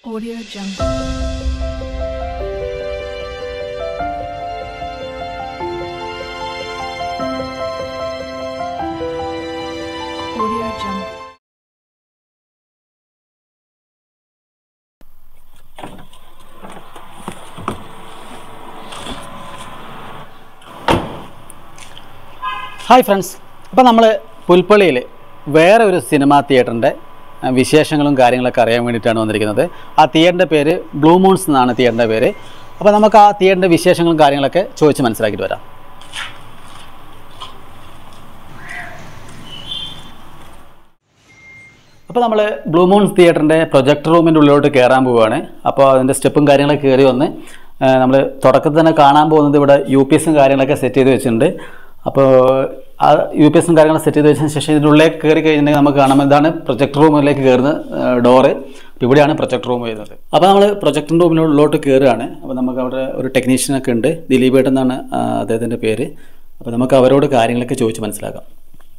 Audio Jungle. Audio Jungle. Hi friends അപ്പോൾ നമ്മൾ പുൽപ്പള്ളിയിൽ വേറെ ഒരു സിനിമാ തിയേറ്ററിൻ്റെ അഹ്, വിശേഷങ്ങളും കാര്യങ്ങളൊക്കെ അറിയാൻ വേണ്ടിയിട്ടാണ് വന്നിരിക്കുന്നത് ആ തിയേറ്ററിൻ്റെ പേര് ബ്ലൂ മൂൺസ് എന്നാണ് തിയേറ്ററിൻ്റെ പേര് അപ്പോൾ നമുക്ക് ആ തിയേറ്ററിൻ്റെ വിശേഷങ്ങളും കാര്യങ്ങളൊക്കെ ചോദിച്ച് മനസ്സിലാക്കിയിട്ട് വരാം അപ്പോൾ നമ്മൾ ബ്ലൂ മൂൺസ് തിയേറ്ററിൻ്റെ പ്രൊജക്ട് റൂമിൻ്റെ ഉള്ളിലോട്ട് കയറാൻ പോവുകയാണ് അപ്പോൾ അതിൻ്റെ സ്റ്റെപ്പും കാര്യങ്ങളൊക്കെ കയറി വന്ന് നമ്മൾ തുടക്കത്തിൽ തന്നെ കാണാൻ പോകുന്നത് ഇവിടെ യു പി എസും കാര്യങ്ങളൊക്കെ സെറ്റ് ചെയ്ത് വെച്ചിട്ടുണ്ട് അപ്പോൾ ആ യു പി എസും കാര്യങ്ങളും സെറ്റ് ചെയ്ത് വെച്ചതിന് ശേഷം ഇതിൻ്റെ ഉള്ളിലേക്ക് കയറി കഴിഞ്ഞിട്ടുണ്ടെങ്കിൽ നമുക്ക് കാണാം ഇതാണ് പ്രൊജക്ട് റൂമിലേക്ക് കയറുന്ന ഡോറ് ഇവിടെയാണ് പ്രൊജക്ട് റൂം വരുന്നത് അപ്പോൾ നമ്മൾ പ്രൊജക്ട് റൂമിനുള്ളിലോട്ട് കയറുകയാണ് അപ്പോൾ നമുക്ക് അവിടെ ഒരു ടെക്നീഷ്യനൊക്കെ ഉണ്ട് ദിലീപ് ഏട്ടൻ എന്നാണ് ആ, അദ്ദേഹത്തിൻ്റെ പേര് അപ്പോൾ നമുക്ക് അവരോട് കാര്യങ്ങളൊക്കെ ചോദിച്ച് മനസ്സിലാക്കാം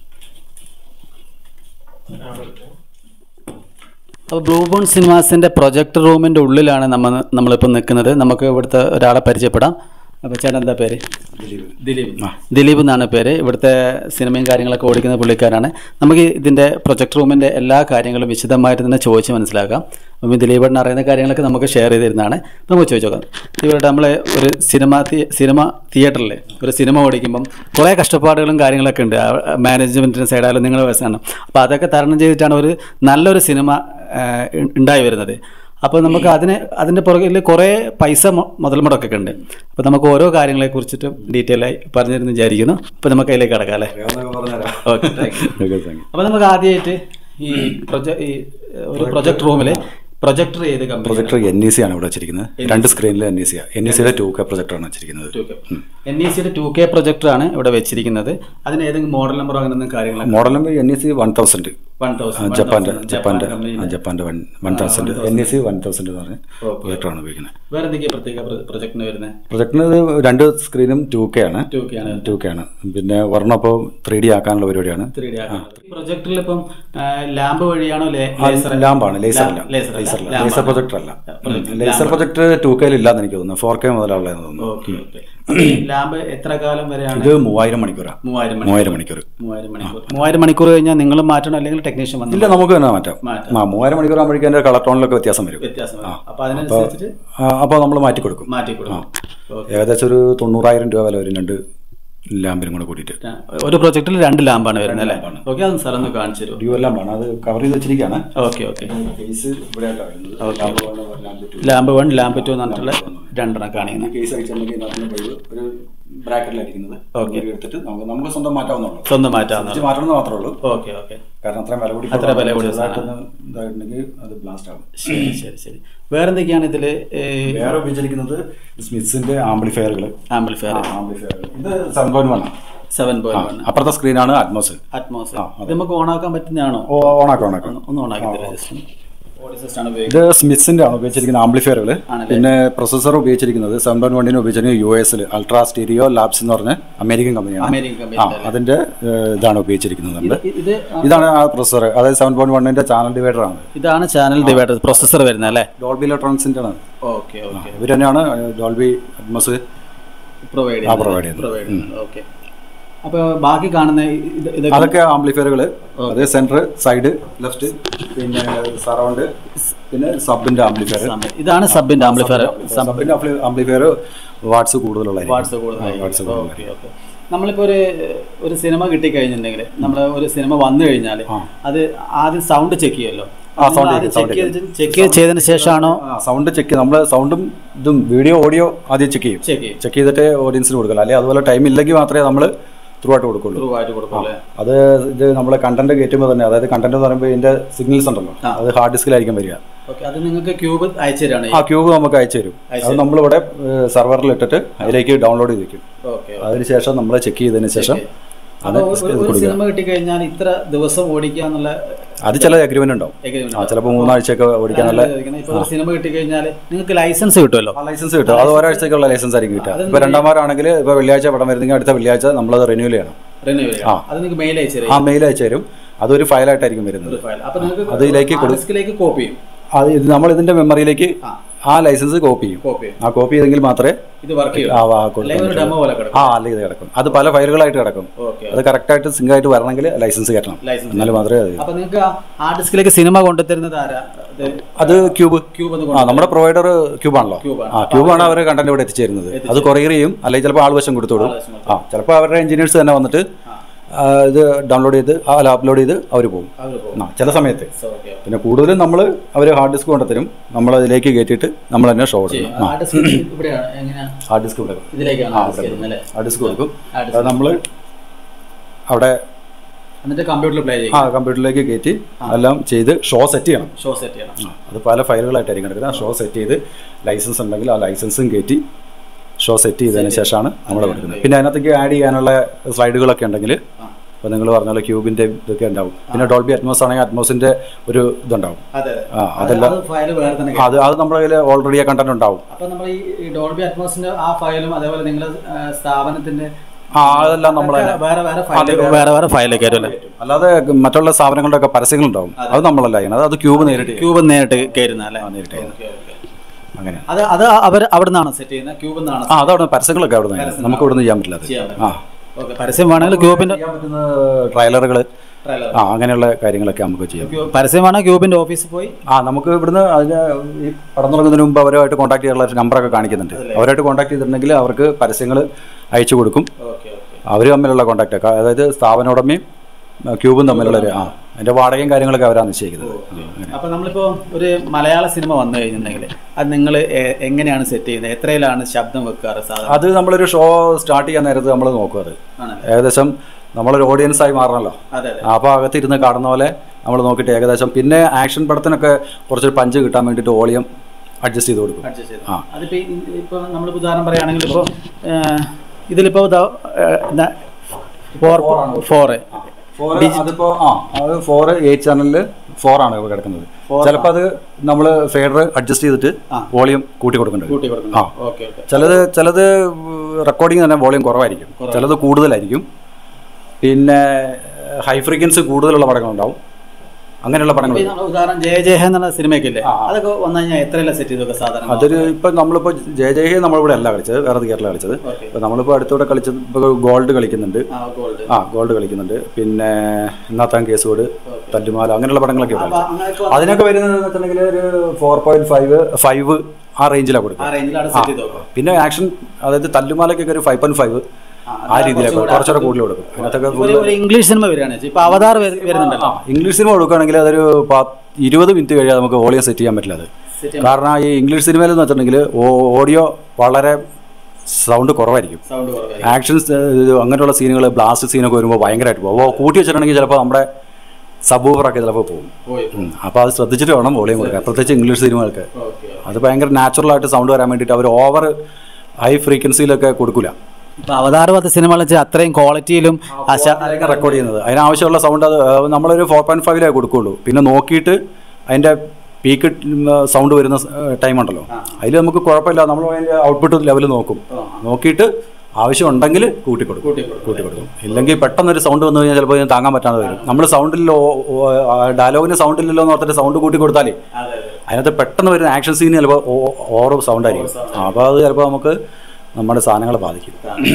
അപ്പോൾ ബ്ലൂ ബോൺ സിനിമാസിൻ്റെ പ്രൊജക്ട് റൂമിൻ്റെ ഉള്ളിലാണ് നമ്മൾ നമ്മളിപ്പോൾ നിൽക്കുന്നത് നമുക്ക് ഇവിടുത്തെ ഒരാളെ പരിചയപ്പെടാം അപ്പോൾ ചേട്ടൻ എന്താ പേര് ദിലീപ് ദിലീപ് എന്നാണ് പേര് ഇവിടുത്തെ സിനിമയും കാര്യങ്ങളൊക്കെ ഓടിക്കുന്ന പുള്ളിക്കാരാണ് നമുക്ക് ഇതിൻ്റെ പ്രൊജക്ട് റൂമിൻ്റെ എല്ലാ കാര്യങ്ങളും വിശദമായിട്ട് തന്നെ ചോദിച്ച് മനസ്സിലാക്കാം അപ്പം ഈ ദിലീപേട്ടൻ അറിയുന്ന കാര്യങ്ങളൊക്കെ നമുക്ക് ഷെയർ ചെയ്തിരുന്നതാണ് നമുക്ക് ചോദിച്ചു നോക്കാം ഇവിടെ നമ്മൾ ഒരു സിനിമ തി- സിനിമ തിയേറ്ററിൽ ഒരു സിനിമ ഓടിക്കുമ്പം കുറേ കഷ്ടപ്പാടുകളും കാര്യങ്ങളൊക്കെ ഉണ്ട് മാനേജ്മെൻറ്റിൻ്റെ സൈഡായാലും നിങ്ങളുടെ വശമാണ് അപ്പോൾ അതൊക്കെ തരണം ചെയ്തിട്ടാണ് ഒരു നല്ലൊരു സിനിമ ആ, ഉ- ഉണ്ടായി വരുന്നത് അപ്പോൾ നമുക്ക് അതിന് അതിൻ്റെ പുറകിൽ കുറേ പൈസ മു- മുതൽ മുടക്കൊക്കെ ഉണ്ട് അപ്പോൾ നമുക്ക് ഓരോ കാര്യങ്ങളെ കുറിച്ചിട്ടും ഡീറ്റെയിൽ ആയി പറഞ്ഞിരുന്നു വിചാരിക്കുന്നു അപ്പോൾ നമുക്ക് അതിലേക്ക് കിടക്കാം അല്ലേ ഓക്കെ അപ്പോൾ നമുക്ക് ആദ്യമായിട്ട് ഈ പ്രൊജ ഈ ഒരു പ്രൊജക്ട് റൂമിൽ പ്രൊജക്ടർ ചെയ്ത് company projector N E C ആണ് ഇവിടെ വെച്ചിരിക്കുന്നത് രണ്ട് സ്ക്രീനിൽ N E C N E സിയുടെ ടു കെ പ്രൊജക്ടറാണ് വെച്ചിരിക്കുന്നത് എൻ ഇ സിയുടെ ടു കെ പ്രൊജക്ടറാണ് ഇവിടെ വെച്ചിരിക്കുന്നത് അതിന് ഏതെങ്കിലും മോഡൽ നമ്പറോ അങ്ങനെ എന്തെങ്കിലും കാര്യങ്ങളൊക്കെ model number N E C one thousand one thousand ജപ്പാന്റെ ജപ്പാന്റെ ആ, ജപ്പാന്റെ one one thousand N E C one thousand എന്ന് പറഞ്ഞ പ്രൊജക്ടറാണ് ഉപയോഗിക്കുന്നത് വേറെ എന്തൊക്കെയാണ് പ്രത്യേക പ്രൊജക്ടിന് വരുന്നത് പ്രൊജക്ടിന് ഇത് രണ്ട് സ്ക്രീനും ടു കെ ആണ് ടു കെ ആണ് ടു കെ ആണ് പിന്നെ ഒരെണ്ണം ഇപ്പോൾ ത്രീ ഡി ആക്കാനുള്ള പരിപാടിയാണ് ത്രീ ഡി പ്രൊജക്ടറിൽ ഇപ്പം ലാമ്പ് വഴിയാണോ ലേ- ആ, ലേസർ ലാമ്പാണ് ലേസർ അല്ല ലേസർ അല്ല, ലേസർ അല്ല ലാമ്പാണ്. ലേസർ പ്രൊജക്ടർ അല്ല ലേസർ പ്രൊജക്ടർ ടു കെയിൽ ഇല്ലാന്ന് എനിക്ക് തോന്നുന്നു ഫോർ കെ മുതലുള്ളതെന്ന് തോന്നുന്നു ഓക്കെ ഓക്കെ ലാമ്പ് എത്ര കാലം വരെയാണ് ഇത് മൂവായിരം മണിക്കൂറാണ് മൂവായിരം മണി മൂവായിരം മണിക്കൂർ മൂവായിരം മണിക്കൂർ മൂവായിരം മണിക്കൂർ കഴിഞ്ഞാൽ നിങ്ങൾ മാറ്റണം അല്ലെങ്കിൽ ടെക്നീഷ്യൻ വന്ന് ഇല്ല നമുക്ക് തന്നെ മാറ്റാം മാറ്റാം. ആ മൂവായിരം മണിക്കൂർ ആകുമ്പോഴേക്കും അതിന്റെ കളർ ടോണിലൊക്കെ വ്യത്യാസം വരും വ്യത്യാസം വരും. അപ്പൊ അതിനനുസരിച്ചിട്ട് അപ്പോൾ നമ്മൾ മാറ്റി കൊടുക്കും മാറ്റി കൊടുക്കും ഓക്കെ. ഏകദേശം ഒരു തൊണ്ണൂറായിരം രൂപ വില വരും രണ്ട് ലാമ്പിനും കൂടെ കൂടിയിട്ട് ഒരു പ്രൊജക്റ്റിൽ രണ്ട് ലാമ്പാണ് വരുന്നത് അല്ലേ ഓക്കെ അത് സ്ഥലം ഒന്ന് കാണിച്ചു തരുമോ ഡ്യൂ ലാമ്പാണ് അത് കവർ ചെയ്ത് വെച്ചിരിക്കുകയാണ് ഓക്കെ ഓക്കെ കേസ് ഇവിടെ വരുന്നത് ലാമ്പ് വൺ ലാമ്പ് ടു എന്ന് പറഞ്ഞിട്ടുള്ള രണ്ടെണ്ണം കാണിക്കുന്നത് കേസ് അയച്ചിട്ടുണ്ടെങ്കിൽ ഇതിനകത്തുനിന്ന് വഴി ഒരു ബ്രാക്കറ്റിലായിരിക്കുന്നത് Okay. എടുത്തിട്ട് നമുക്ക് നമുക്ക് സ്വന്തം മാറ്റാവുന്നുള്ളൂ സ്വന്തം മാറ്റാവുന്ന ഇത് മാറ്റണമെന്ന് മാത്രമേ ഉള്ളൂ ഓക്കെ ഓക്കെ കാരണം അത്രയും വില കൂടി അത്ര വില കൂടിയ ചെറുതായിട്ടൊന്ന് ഇതായിട്ടുണ്ടെങ്കിൽ അത് ബ്ലാസ്റ്റ് ആവും ശരി ശരി ശരി വേറെ എന്തൊക്കെയാണ് ഇതിൽ വേറെ ഉപയോഗിച്ചിരിക്കുന്നത് സ്മിത്സിന്റെ ആംപ്ലിഫയറുകൾ ആംബിൾഫെയർ ആംപ്ലിഫയറുകൾ ഇത് seven point one seven point one അപ്പുറത്തെ സ്ക്രീനാണ് അറ്റ്മോസ് അറ്റ്മോസ് ഇത് നമുക്ക് ഓൺ ആക്കാൻ പറ്റുന്നതാണോ ഓണാക്കാം ഓണാക്കാം ഒന്ന് ഓൺ ആക്കി തരാം ജസ്റ്റ് ഓഡിയോ സിസ്റ്റം ആണ് ഉപയോഗിക്കുന്നത് ഇത് സ്മിത്സിന്റെ ആണ് ഉപയോഗിച്ചിരിക്കുന്ന ആംപ്ലിഫയറുകൾ ആണല്ലേ? പിന്നെ പ്രൊസസർ ഉപയോഗിച്ചിരിക്കുന്നത് സെവൻ പോയിന്റ് വണ്ണിന് ഉപയോഗിച്ചിരിക്കുന്നത് യു എസിൽ അൾട്രാ സ്റ്റീരിയോ ലാബ്സ് എന്ന് പറഞ്ഞ അമേരിക്കൻ കമ്പനിയാണ് അമേരിക്കൻ ആ കമ്പനി അതിന്റെ ഏഹ്, ഇതാണ് ഉപയോഗിച്ചിരിക്കുന്നത് നമ്മൾ ഇത് ഇതാണ് ആ പ്രൊസസർ അതായത് സെവൻ പോയിന്റ് വണ്ണിന്റെ ചാനൽ ഡിവൈഡർ ആണ് ഇതാണ് ചാനൽ ഡിവൈഡർ പ്രൊസസർ വരുന്നത് അല്ലേ ഡോൾബി ഇലക്ട്രോണിക്സിന്റെ ആണ് ഓക്കെ ഓക്കെ ഇവർ തന്നെയാണ് ഡോൾബി അറ്റ്മോസ് പ്രൊവൈഡ് ആ, provide ചെയ്യുന്നത്. പ്രൊവൈഡ് ഓക്കെ അപ്പോൾ ബാക്കി കാണുന്ന ഇത് ഇത് അതൊക്കെ ആംപ്ലിഫയറുകൾ അത് സെന്റർ സൈഡ് ലെഫ്റ്റ് പിന്നെ സറൗണ്ട് പിന്നെ സബിന്റെ ആംപ്ലിഫയർ ഇതാണ് സബിന്റെ ആംപ്ലിഫയർ സബിന്റെ ആംപ്ലിഫയർ വാട്സ് കൂടുതലുള്ള വാട്സ് കൂടുതലായി വാട്സ് ഓക്കെ ഓക്കെ നമ്മളിപ്പോൾ ഒരു ഒരു സിനിമ കിട്ടിക്കഴിഞ്ഞിട്ടുണ്ടെങ്കിൽ നമ്മൾ ഒരു സിനിമ വന്നു കഴിഞ്ഞാൽ അത് ആദ്യം സൗണ്ട് ചെക്ക് ചെയ്യുമല്ലോ ആ, sound ആദ്യം check, sound ചെക്ക് ചെയ്തിട്ട് ചെക്ക് ചെയ്തതിന് ശേഷമാണോ സൗണ്ട് ചെക്ക് നമ്മൾ സൗണ്ടും ഇതും വീഡിയോ ഓഡിയോ ആദ്യം ചെക്ക് ചെയ്യും ചെക്ക് ചെയ്യും ചെക്ക് ചെയ്തിട്ട് ഓഡിയൻസിന് കൊടുക്കല അല്ലെങ്കിൽ അതുപോലെ ടൈം ഇല്ലെങ്കിൽ മാത്രമേ നമ്മൾ ത്രൂ ആയിട്ട് കൊടുക്കുള്ളൂ ത്രൂ ആയിട്ട് കൊടുക്കും അല്ലേ അത് ഇത് നമ്മൾ കണ്ടന്റ് കയറ്റുമ്പോൾ തന്നെ അതായത് കണ്ടന്റ് എന്ന് പറയുമ്പോൾ ഇതിന്റെ സിഗ്നൽസ് ഉണ്ടല്ലോ അത് ഹാർഡ് ഡിസ്കിലായിരിക്കും വരിക ഓക്കെ അത് നിങ്ങൾക്ക് ക്യൂബ് അയച്ചു തരാണ് ആ ക്യൂബ് നമുക്ക് അയച്ചു തരും അത് നമ്മളിവിടെ സെർവറിൽ ഇട്ടിട്ട് അതിലേക്ക് ഡൗൺലോഡ് ചെയ്ത് വെക്കും ഓക്കെ അതിനുശേഷം നമ്മൾ ചെക്ക് ചെയ്തതിന് ശേഷം അപ്പോൾ ഒരു സിനിമ കിട്ടിക്കഴിഞ്ഞാൽ ഇത്ര ദിവസം ഓടിക്കുക എന്നുള്ള അത് ചില അഗ്രിമെന്റ് ഉണ്ടാവും agreement ആ ചിലപ്പോൾ മൂന്നാഴ്ചയൊക്കെ ഓടിക്കാനുള്ള ഇപ്പൊ ഒരു സിനിമ കിട്ടിക്കഴിഞ്ഞാൽ നിങ്ങൾക്ക് ലൈസൻസ് കിട്ടുമല്ലോ ആ ലൈസൻസ് കിട്ടും അത് ഒരാഴ്ചക്കുള്ള ലൈസൻസ് ആയിരിക്കും കിട്ടുക ഇപ്പൊ രണ്ടാമാരാണെങ്കിൽ ഇപ്പൊ വെള്ളിയാഴ്ച പടം വരുന്നെങ്കിൽ അടുത്ത വെള്ളിയാഴ്ച നമ്മളത് റിന്യൂവൽ ചെയ്യണം റിന്യൂ അത് നിങ്ങൾക്ക് മെയിൽ അയച്ചു ആ മെയിൽ അയച്ചു തരും അതൊരു ഫയലായിട്ടായിരിക്കും വരുന്നത് ഫയൽ അപ്പൊ നിങ്ങൾക്ക് അതിലേക്ക് കൊടു- ഡിസ്കിലേക്ക് കോപ്പി ചെയ്യും അത് ഇത് നമ്മൾ ഇതിന്റെ മെമ്മറിയിലേക്ക് ആ. ആ ലൈസൻസ് കോപ്പി ചെയ്യും കോപ്പി ചെയ്യും. ആ കോപ്പി ചെയ്തെങ്കിൽ മാത്രമേ ഇത് വർക്ക് ചെയ്യും ആ, ആ, അല്ലെങ്കിൽ ഒരു കൊടുക്കാൻ ഡെമോ പോലെ കിടക്കും ആ അല്ലെങ്കിൽ ഇത് കിടക്കും അത് പല ഫയലുകളായിട്ട് കിടക്കും ഓക്കെ അത് കറക്റ്റായിട്ട് സിങ്ക് ആയിട്ട് വരണമെങ്കിൽ ലൈസൻസ് കയറ്റണം ലൈസൻസ് എന്നാൽ മാത്രമേ അത് അപ്പൊ നിങ്ങൾക്ക് ആ ഡിസ്കിലേക്ക് സിനിമ കൊണ്ടുതരുന്നത് ആരാ ഇത് അത് ക്യൂബ് ക്യൂബ് എന്ന് ആ നമ്മുടെ പ്രൊവൈഡർ ക്യൂബ് ആണല്ലോ Cube ആണ്. ആ ക്യൂബ് ആണ് അവർ കണ്ടന്റ് ഇവിടെ എത്തിച്ചേരുന്നത് അത് കൊറിയർ ചെയ്യും അല്ലെങ്കിൽ ചിലപ്പോൾ ആൾവശം കൊടുത്തോടും ആൾവശം ആ ചിലപ്പോൾ അവരുടെ എഞ്ചിനീയേഴ്സ് തന്നെ വന്നിട്ട് ആ, ഇത് ഡൗൺലോഡ് ചെയ്ത് അല്ല അപ്ലോഡ് ചെയ്ത് അവർ പോകും അവർ പോകും ആ ചില സമയത്ത് ഓക്കെ പിന്നെ കൂടുതലും നമ്മൾ അവർ ഹാർഡ് ഡിസ്ക് കൊണ്ടുത്തരും നമ്മൾ അതിലേക്ക് കയറ്റിയിട്ട് നമ്മൾ തന്നെ ഷോ കൊടുക്കും ആ ഡിസ്ക് ഇവിടെയാണ് എങ്ങനെയാ ഹാർഡ് ഡിസ്ക് കൊടുക്കും ഇതിലേക്കാണ് ആ ഡിസ്ക് വരുന്നത് അല്ലേ ഹാർഡ് ഡിസ്ക് കൊടുക്കും ആ അത് നമ്മൾ അവിടെ എന്നിട്ട് കമ്പ്യൂട്ടറിൽ പ്ലേ ചെയ്യും ആ കമ്പ്യൂട്ടറിലേക്ക് കയറ്റി എല്ലാം ചെയ്ത് ഷോ സെറ്റ് ചെയ്യണം ഷോ സെറ്റ് ചെയ്യണം ആ, അത് പല ഫയലുകളായിട്ടായിരിക്കും കിടക്കുന്നത് ആ ഷോ സെറ്റ് ചെയ്ത് ലൈസൻസ് ഉണ്ടെങ്കിൽ ആ ലൈസൻസും കയറ്റി ഷോ സെറ്റ് ചെയ്തതിന് ശേഷമാണ് നമ്മൾ കൊടുക്കുന്നത് പിന്നെ അതിനകത്തേക്ക് ആഡ് ചെയ്യാനുള്ള സ്ലൈഡുകളൊക്കെ ഉണ്ടെങ്കിൽ ഇപ്പോൾ നിങ്ങൾ പറഞ്ഞ പോലെ ക്യൂബിൻ്റെ ഇതൊക്കെ ഉണ്ടാവും പിന്നെ ഡോൾബി അറ്റ്മോസ് ആണെങ്കിൽ അറ്റ്മോസിൻ്റെ ഒരു ഇതുണ്ടാവും അതെ ആ അതെല്ലാം ഫയൽ വേറെ തന്നെ അത് അത് നമ്മുടെ കയ്യിൽ ഓൾറെഡി ആ കണ്ടന്റ് ഉണ്ടാവും അപ്പൊ നമ്മൾ ഈ ഡോൾബി അറ്റ്മോസിന്റെ ആ ഫയലും അതേപോലെ നിങ്ങളുടെ സ്ഥാപനത്തിന്റെ ആ അതെല്ലാം നമ്മൾ തന്നെ വേറെ വേറെ ഫയൽ വേറെ വേറെ ഫയലൊക്കെ ആയിരുന്നു അല്ലാതെ മറ്റുള്ള സ്ഥാപനങ്ങളുടെ ഒക്കെ പരസ്യങ്ങളുണ്ടാവും അത് നമ്മളല്ല ചെയ്യുന്നത് അത് ക്യൂബ് നേരിട്ട് ചെയ്യും. ക്യൂബ് നേരിട്ട് കയറുന്ന അല്ലേ ആ, നേരിട്ട് ചെയ്യുന്നത് ഓക്കെ, ഓക്കെ. അങ്ങനെ അത് അത് അവർ അവിടെ നിന്നാണ് സെറ്റ് ചെയ്യുന്നത് ക്യൂബിൽ നിന്നാണ് ആ അതവിടെ പരസ്യങ്ങളൊക്കെ അവിടെ നിന്ന് നമുക്ക് ഇവിടെ നിന്ന് ചെയ്യാൻ പറ്റില്ല അത് ചെയ്യാൻ ആ ഓക്കെ പരസ്യം വേണമെങ്കിൽ ക്യൂബിന്റെ ചെയ്യാൻ പറ്റുന്ന ട്രailer-കള് ട്രailer. ആ അങ്ങനെയുള്ള കാര്യങ്ങളൊക്കെ നമുക്ക് ചെയ്യാം ക്യൂ- പരസ്യമാണ് ക്യൂബിന്റെ ഓഫീസിൽ പോയി ആ നമുക്ക് ഇവിടുന്ന് അതിന് ഈ പടം തുടങ്ങുന്നതിന് മുമ്പ് അവരുമായിട്ട് കോൺടാക്ട് ചെയ്യാനുള്ള നമ്പറൊക്കെ കാണിക്കുന്നുണ്ട് അവരായിട്ട് കോൺടാക്ട് ചെയ്തിട്ടുണ്ടെങ്കിൽ അവർക്ക് പരസ്യങ്ങൾ അയച്ചു കൊടുക്കും ഓക്കെ ഓക്കെ അവർ തമ്മിലുള്ള കോൺടാക്ട് അതായത് സ്ഥാപന ഉടമയും ആ, ക്യൂബും തമ്മിലുള്ള ഒരു ആ അതിന്റെ വാടകയും കാര്യങ്ങളൊക്കെ അവരാണ് നിശ്ചയിക്കുന്നത് ആ, അങ്ങനെ. അപ്പൊ നമ്മളിപ്പോ ഒരു മലയാള സിനിമ വന്നു കഴിഞ്ഞിട്ടുണ്ടെങ്കിൽ അത് നിങ്ങൾ എങ്ങനെയാണ് സെറ്റ് ചെയ്യുന്നത് എത്രയിലാണ് ശബ്ദം വെക്കാറ് സാധാരണ അത് നമ്മളൊരു ഷോ സ്റ്റാർട്ട് ചെയ്യാൻ നേരത്ത് നമ്മൾ നോക്കും അത് ആണല്ലേ ഏകദേശം നമ്മളൊരു ഓഡിയൻസ് ആയി മാറണമല്ലോ അതെ അതെ ആ, അപ്പോൾ അകത്തിരുന്ന് കാണുന്ന പോലെ നമ്മൾ നോക്കിയിട്ട് ഏകദേശം പിന്നെ ആക്ഷൻ പടത്തിനൊക്കെ കുറച്ചൊരു പഞ്ച് കിട്ടാൻ വേണ്ടിയിട്ട് വോളിയം അഡ്ജസ്റ്റ് ചെയ്ത് കൊടുക്കും അഡ്ജസ്റ്റ് ചെയ്ത് ആ. അതിപ്പോ ഈ- ഇപ്പൊ നമ്മളിപ്പോ ഉദാഹരണം പറയുകയാണെങ്കിൽ ഇപ്പോ ഇതിലിപ്പോ ഫോർ ഫോർ ഫോർ അതിപ്പോ ആ അത് ഫോർ എയ്റ്റ് ചാനലിൽ ഫോർ ആണ് ഇവിടെ കിടക്കുന്നത് ചിലപ്പോൾ അത് നമ്മൾ ഫേഡർ അഡ്ജസ്റ്റ് ചെയ്തിട്ട് വോളിയം കൂട്ടി കൊടുക്കേണ്ടത് കൂട്ടി ആ കൊടുക്കുന്നു ഓക്കെ ഓക്കെ ചിലത് ചിലത് റെക്കോർഡിങ് തന്നെ വോളിയം കുറവായിരിക്കും ചിലത് കൂടുതലായിരിക്കും പിന്നെ ഹൈ ഫ്രീക്വൻസി കൂടുതലുള്ള പടങ്ങളുണ്ടാവും അങ്ങനെയുള്ള പടങ്ങൾ ഉദാഹരണം ജയ ജയ എന്നുള്ള സിനിമയൊക്കെ ഇല്ലേ അതൊക്കെ വന്നു കഴിഞ്ഞാൽ എത്രയല്ല സെറ്റ് ചെയ്തൊക്കെ സാധാരണ അതൊരു ഇപ്പം നമ്മളിപ്പോൾ ജയ ജയ നമ്മളിവിടെ അല്ല കളിച്ചത് വേറെ കേരള കളിച്ചത് ഓക്കെ ഇപ്പം നമ്മളിപ്പോൾ അടുത്തൂടെ കളിച്ചത് ഇപ്പോൾ ഗോൾഡ് കളിക്കുന്നുണ്ട് ആ ഗോൾഡ് ആ ഗോൾഡ് കളിക്കുന്നുണ്ട് പിന്നെ ഇന്നാത്താം കേസുകോട് തല്ലുമാല അങ്ങനെയുള്ള പടങ്ങളൊക്കെ അപ്പൊ കളിച്ചത് അങ്ങനെയൊക്കെ അതിനൊക്കെ വരുന്നത് വെച്ചിട്ടുണ്ടെങ്കിൽ ഒരു ഫോർ പോയിന്റ് ഫൈവ് ഫൈവ് ആ റേഞ്ചിലാണ് ആ കൊടുക്കുക റേഞ്ചിലാണ് സെറ്റ് ചെയ്ത് നോക്കുക പിന്നെ ആക്ഷൻ അതായത് തല്ലുമാലയ്ക്കൊക്കെ ഒരു ഫൈവ് പോയിന്റ് ഫൈവ് ആ രീതിയിലൊക്കെ കുറച്ചുകൂടെ കൂടുതൽ കൊടുക്കും അതിനകത്തൊക്കെ ഒരു ഒരു ഇംഗ്ലീഷ് സിനിമ വരികയാണ് ഇപ്പൊ അവതാർ വരു- വരുന്നുണ്ടല്ലോ ഇംഗ്ലീഷ് സിനിമ കൊടുക്കുകയാണെങ്കിൽ അതൊരു പത്ത് ഇരുപത് മിനിറ്റ് കഴിയാതെ നമുക്ക് വോളിയം സെറ്റ് ചെയ്യാൻ പറ്റില്ല അത് സെറ്റ് ചെയ്യാൻ കാരണം ഈ ഇംഗ്ലീഷ് സിനിമയിൽ എന്ന് വെച്ചിട്ടുണ്ടെങ്കിൽ ഓഡിയോ വളരെ സൗണ്ട് കുറവായിരിക്കും സൗണ്ട് കുറവായി ആക്ഷൻ അങ്ങനെയുള്ള സീനുകൾ ബ്ലാസ്റ്റ് സീനൊക്കെ വരുമ്പോൾ ഭയങ്കരമായിട്ട് പോകും അപ്പോൾ കൂട്ടി വെച്ചിട്ടുണ്ടെങ്കിൽ ചിലപ്പോൾ നമ്മുടെ സബൂഫറൊക്കെ ചിലപ്പോൾ പോകും പോയി അപ്പോൾ അത് ശ്രദ്ധിച്ചിട്ട് വേണം വോളിയം കൊടുക്കാൻ പ്രത്യേകിച്ച് ഇംഗ്ലീഷ് സിനിമകൾക്ക് ഓക്കെ അത് ഭയങ്കര നാച്ചുറലായിട്ട് സൗണ്ട് വരാൻ വേണ്ടിയിട്ട് അവർ ഓവർ ഹൈ ഫ്രീക്വൻസിയിലൊക്കെ കൊടുക്കില്ല ഇപ്പൊ അവതാർ പത്ത് സിനിമകൾ വെച്ചാൽ അത്രയും ക്വാളിറ്റിയിലും റെക്കോർഡ് ചെയ്യുന്നത് അതിനാവശ്യമുള്ള സൗണ്ട് അത് ആ, നമ്മളൊരു ഫോർ പോയിന്റ് ഫൈവിലേ കൊടുക്കുള്ളൂ പിന്നെ നോക്കിയിട്ട് അതിൻ്റെ പീക്ക് സൗണ്ട് വരുന്ന ടൈം ഉണ്ടല്ലോ അതിൽ നമുക്ക് കുഴപ്പമില്ല നമ്മൾ അതിൻ്റെ ഔട്ട്പുട്ട് ലെവൽ നോക്കും നോക്കിയിട്ട് ആവശ്യമുണ്ടെങ്കിൽ കൂട്ടി കൊടുക്കും കൂട്ടി കൊടുക്കും ഇല്ലെങ്കിൽ പെട്ടെന്നൊരു സൗണ്ട് വന്നു കഴിഞ്ഞാൽ ചിലപ്പോൾ ഇതിന് താങ്ങാൻ പറ്റാതെ വരും നമ്മൾ സൗണ്ടിലോ ഡയലോഗിന് സൗണ്ട് ഇല്ലല്ലോ എന്ന് പറഞ്ഞിട്ട് സൗണ്ട് കൂട്ടി കൊടുത്താലേ അതിനകത്ത് പെട്ടെന്ന് വരുന്ന ആക്ഷൻ സീൻ ചിലപ്പോൾ ഓവർ സൗണ്ട് ആയിരിക്കും അപ്പോൾ അത് ചിലപ്പോൾ നമുക്ക് നമ്മുടെ സാധനങ്ങളെ ബാധിക്കും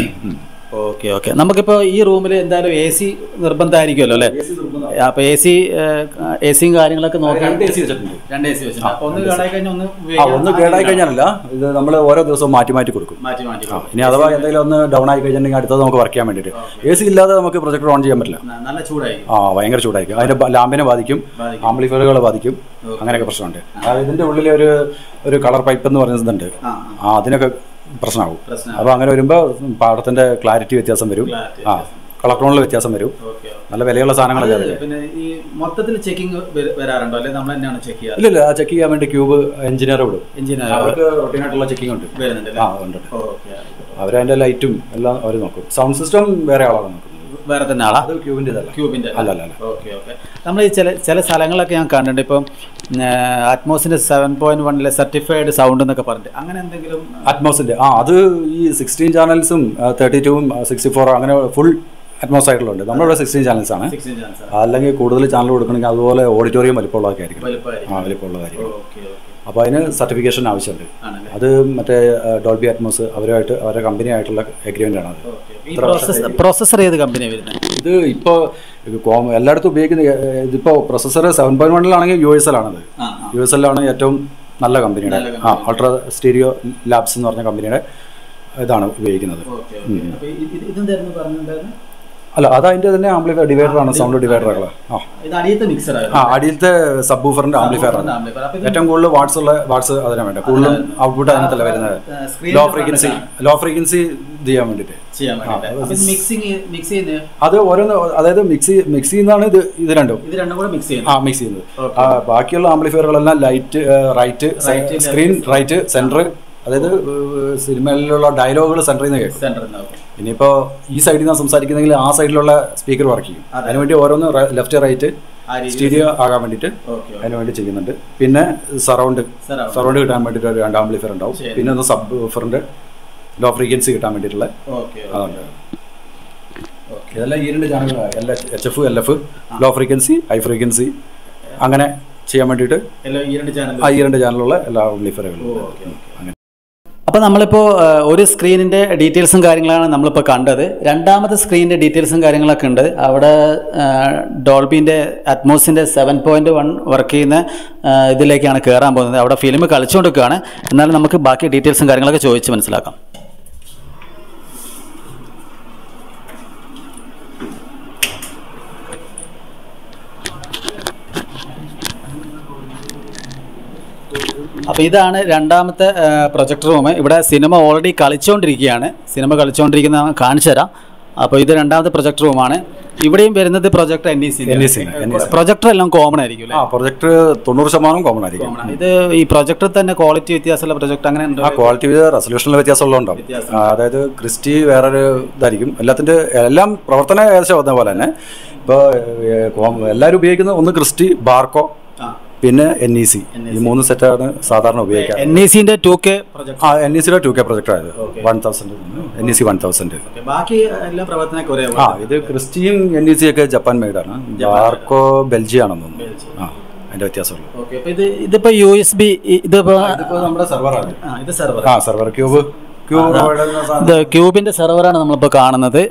ഓക്കെ ഓക്കെ നമുക്കിപ്പോൾ ഈ റൂമിൽ എന്തായാലും എ സി നിർബന്ധമായിരിക്കുമല്ലോ അല്ലേ അപ്പോൾ എ സി എ സിയും കാര്യങ്ങളൊക്കെ നോക്കാൻ രണ്ട് AC വെച്ചിട്ടുണ്ട്. രണ്ട് എ സി വെച്ചിട്ടുണ്ട് അപ്പോൾ ഒന്ന് കേടായി കഴിഞ്ഞാൽ ഒന്ന് ആ ഉപയോഗിക്കാം. ഒന്ന് കേടായി കഴിഞ്ഞാലല്ല ഇത് നമ്മൾ ഓരോ ദിവസവും മാറ്റി മാറ്റി കൊടുക്കും മാറ്റി മാറ്റി ആ, ഇനി അഥവാ എന്തെങ്കിലും ഒന്ന് ഡൗൺ ആയി കഴിഞ്ഞിട്ടുണ്ടെങ്കിൽ അടുത്തത് നമുക്ക് വർക്ക് ചെയ്യാൻ വേണ്ടിയിട്ട് എ സി ഇല്ലാതെ നമുക്ക് പ്രൊജക്ടർ ഓൺ ചെയ്യാൻ പറ്റില്ല ന- നല്ല ചൂടായി ആ ഭയങ്കര ചൂടായിരിക്കും അതിന്റെ ബ- ലാമ്പിനെ ബാധിക്കും ബാധിക്കും. ആംപ്ലിഫയറുകളെ ബാധിക്കും അങ്ങനെയൊക്കെ പ്രശ്നമുണ്ട് അതായത് ഇതിന്റെ ഉള്ളിൽ ഒരു ഒരു കളർ പൈപ്പ് എന്ന് പറയുന്നുണ്ട് ആ ആ അതിനൊക്കെ പ്രശ്നമാകും പ്രശ്നം അപ്പോൾ അങ്ങനെ വരുമ്പോൾ പാടത്തിന്റെ ക്ലാരിറ്റി വ്യത്യാസം വരും Clarity ആ കളർ ടോണിൽ വ്യത്യാസം വരും ഓക്കെ നല്ല വിലയുള്ള സാധനങ്ങളല്ലേ അത് അതൊക്കെ പിന്നെ ഈ മൊത്തത്തിൽ ചെക്കിംഗ് വരാറുണ്ടോ അല്ലെങ്കിൽ നമ്മൾ തന്നെയാണ് ചെക്ക് ചെയ്യാറ് ഇല്ലില്ല ആ ചെക്ക് ചെയ്യാൻ വേണ്ടി ക്യൂബ് എഞ്ചിനീയർ വിടും എഞ്ചിനീയർ അവർക്ക് റൊട്ടീനായിട്ടുള്ള ചെക്കിംഗ് ഉണ്ട് വരുന്നുണ്ട് ആ ഉണ്ട് ഉണ്ട്. ഓക്കെ അവരതിന്റെ ലൈറ്റും എല്ലാം അവർ നോക്കും സൗണ്ട് സിസ്റ്റം വേറെ ആളാണ് നോക്കുന്നത് വേറെ തന്നെ ആളാ അത് ക്യൂബിന്റെ ഇതല്ല ക്യൂബിന്റെ അല്ല അല്ല അല്ല ഓക്കെ ഓക്കെ നമ്മൾ ഈ ചില ചില സ്ഥലങ്ങളൊക്കെ ഞാൻ കണ്ടിട്ടുണ്ട് ഇപ്പം അറ്റ്മോസിന്റെ സെവൻ പോയിന്റ് വണ്ണിലെ സർട്ടിഫൈഡ് സൗണ്ട് എന്നൊക്കെ പറഞ്ഞിട്ട് അങ്ങനെ എന്തെങ്കിലും അറ്റ്മോസിന്റെ ആ അത് ഈ സിക്സ്റ്റീൻ ചാനൽസും തേർട്ടി ടൂവും സിക്സ്റ്റി ഫോർ അങ്ങനെ ഫുൾ അറ്റ്മോസ് ആയിട്ടുള്ളത് നമ്മളിവിടെ സിക്സ്റ്റീൻ ചാനൽസ് ആണ് അല്ലെങ്കിൽ കൂടുതൽ ചാനൽ കൊടുക്കണമെങ്കിൽ അതുപോലെ ഓഡിറ്റോറിയം വലിപ്പമുള്ളതൊക്കെ ആയിരിക്കും ആ വലിപ്പമുള്ളതായിരിക്കും അപ്പോൾ അതിന് സർട്ടിഫിക്കേഷൻ ആവശ്യമുണ്ട് ആണല്ലേ? അത് മറ്റേ ഡോൾബി അറ്റ്മോസ് അവരുമായിട്ട് അവരുടെ കമ്പനിയായിട്ടുള്ള എഗ്രിമെൻ്റ് ആണ് അത് ഈ പ്രോസസ് പ്രോസസ്സർ ഏത് കമ്പനിയാണ് വരുന്നത് ഇത് ഇപ്പോൾ എല്ലായിടത്തും ഉപയോഗിക്കുന്ന ഏ, ഇതിപ്പോൾ പ്രൊസസ്സർ സെവൻ പോയിന്റ് വണ്ണിലാണെങ്കിൽ യു എസ് എൽ ആണത് ആ, യു എസ് എല്ലാണ് ഏറ്റവും നല്ല കമ്പനിയുടെ ആ അൾട്രാ സ്റ്റീരിയോ ലാബ്സ് എന്ന് പറഞ്ഞ കമ്പനിയുടെ ഇതാണ് ഉപയോഗിക്കുന്നത് ഓക്കെ അപ്പോൾ ഇതെന്തായിരുന്നു പറഞ്ഞിട്ടുണ്ടായിരുന്നു അല്ല അത് അതിൻ്റെ തന്നെ ആംപ്ലിഫയർ ഡിവൈഡർ ആണ് സൗണ്ട് ഡിവൈഡറുകൾ ആ ഇത് അടിയത്തെ മിക്സർ ആ അടിയിലത്തെ സബ് ഊഫറിന്റെ ആംപ്ലിഫയർ ആണ് ഏറ്റവും കൂടുതൽ വാട്സ് ഉള്ള വാട്സ് അതിനാണ് വേണ്ടത് കൂടുതലും ഔട്ട്പുട്ട് അതിനകത്തല്ല വരുന്നത് screen low frequency low frequency ഇത് ചെയ്യാൻ വേണ്ടിയിട്ട് ചെയ്യാൻ വേണ്ടിയിട്ട് മിക്സിങ് മിക്സ് ചെയ്യുന്നത് അത് ഓരോന്ന് അതായത് മിക്സി മിക്സ് ചെയ്യുന്നതാണ് ഇത് ഇത് രണ്ടും ഇത് രണ്ടും കൂടെ മിക്സ് ആ ചെയ്യുന്നത് മിക്സ് ചെയ്യുന്നത് ആ, ബാക്കിയുള്ള ആംപ്ലിഫയറുകളെല്ലാം light right screen right centre അതായത് ഏഹ്, സിനിമയിലുള്ള ഡയലോഗുകൾ സെന്ററിൽ നിന്ന് കേൾക്കും സെന്ററിൽ നിന്നാവും ഇനിയിപ്പോൾ ഈ സൈഡിൽ നിന്ന് സംസാരിക്കുന്നെങ്കിൽ ആ സൈഡിലുള്ള സ്പീക്കർ വർക്ക് ചെയ്യും അതിനുവേണ്ടി ഓരോന്ന് ലെഫ്റ്റ് റൈറ്റ് ആ രീതി സ്റ്റീരിയോ ആകാൻ വേണ്ടിയിട്ട് ഓക്കെ അതിന് വേണ്ടി ചെയ്യുന്നുണ്ട് പിന്നെ സറൗണ്ട് Surround. സറൗണ്ട് കിട്ടാൻ വേണ്ടിയിട്ട് ഒരു രണ്ട് ആംപ്ലിഫയർ ഉണ്ടാവും ശരി. പിന്നെ ഒന്ന് സബ് ഓഫറിന്റെ ലോ ഫ്രീക്വൻസി കിട്ടാൻ വേണ്ടിയിട്ടുള്ള ഓക്കെ അതുണ്ട് ഇതെല്ലാം ഈ രണ്ട് ചാനലുകളാണ് L H F L F low frequency high frequency അങ്ങനെ ചെയ്യാൻ വേണ്ടിയിട്ട് എല്ലാം ഈ രണ്ട് ചാനൽ ആ ഈ രണ്ട് ചാനലുള്ള എല്ലാ ആംപ്ലിഫയറുകളും അങ്ങനെ അപ്പോൾ നമ്മളിപ്പോൾ ഒരു സ്ക്രീനിൻ്റെ ഡീറ്റെയിൽസും കാര്യങ്ങളാണ് നമ്മളിപ്പോൾ കണ്ടത് രണ്ടാമത്തെ സ്ക്രീനിൻ്റെ ഡീറ്റെയിൽസും കാര്യങ്ങളൊക്കെ ഉണ്ട് അവിടെ ഡോൾബിൻ്റെ അറ്റ്മോസിൻ്റെ സെവൻ പോയിൻറ്റ് വൺ വർക്ക് ചെയ്യുന്ന ആ, ഇതിലേക്കാണ് കയറാൻ പോകുന്നത് അവിടെ ഫിലിം കളിച്ചുകൊണ്ടിരിക്കുകയാണ് എന്നാലും നമുക്ക് ബാക്കി ഡീറ്റെയിൽസും കാര്യങ്ങളൊക്കെ ചോദിച്ച് മനസ്സിലാക്കാം അപ്പോൾ ഇതാണ് രണ്ടാമത്തെ പ്രൊജക്ടർ റൂം ഇവിടെ സിനിമ ഓൾറെഡി കളിച്ചുകൊണ്ടിരിക്കുകയാണ് സിനിമ കളിച്ചുകൊണ്ടിരിക്കുന്ന കാണിച്ചു തരാം അപ്പോൾ ഇത് രണ്ടാമത്തെ പ്രൊജക്ടർ റൂമാണ് ഇവിടെയും വരുന്നത് projector N E C NEC, NEC. Projector എല്ലാം കോമൺ ആയിരിക്കും ആ പ്രൊജക്ട് തൊണ്ണൂറ് ശതമാനം കോമൺ ആയിരിക്കും അല്ലേ ഇത് ഈ പ്രൊജക്ടർ തന്നെ ക്വാളിറ്റി വ്യത്യാസമുള്ള പ്രൊജക്ടർ അങ്ങനെ ഉണ്ടോ ആ ക്വാളിറ്റി റെസൊല്യൂഷനിൽ വ്യത്യാസമുള്ളതുണ്ടാവും ആ, അതായത് ക്രിസ്റ്റി വേറൊരു ഇതായിരിക്കും എല്ലാത്തിൻ്റെ എല്ലാം പ്രവർത്തനം ഏകദേശം വന്ന പോലെ തന്നെ ഇപ്പോൾ എല്ലാവരും ഉപയോഗിക്കുന്നത് ഒന്ന് ക്രിസ്റ്റി ബാർക്കോ പിന്നെ എൻ ഇ സി ഈ മൂന്ന് സെറ്റാണ് സാധാരണ ഉപയോഗിക്കുക എൻ ഇ സിന്റെ ടു കെ പ്രൊജക്ടർ ആ എൻ ഇ സിയുടെ ടു കെ പ്രൊജക്ടർ ആയത് one thousand N E C one thousand ബാക്കി എല്ലാ പ്രവർത്തനമൊക്കെ ഒരേ ആ ഇത് ക്രിസ്റ്റിയും എൻ ഇ സി ഒക്കെ ജപ്പാൻ മെയ്ഡാണ് ബാർക്കോ ബെൽജിയം ആണെന്ന് തോന്നുന്നു ആ അതിൻ്റെ വ്യത്യാസമുള്ളൂ ഓക്കെ അപ്പോൾ ഇത് ഇതിപ്പോൾ യു എസ് ബി ഇതിപ്പോൾ ഇതിപ്പോൾ നമ്മുടെ സെർവറാണ് ആ ഇത് സെർവർ ആ സെർവർ ക്യൂബ് ക്യൂബ് ഇത് ക്യൂബിന്റെ സെർവറാണ് നമ്മളിപ്പോൾ കാണുന്നത്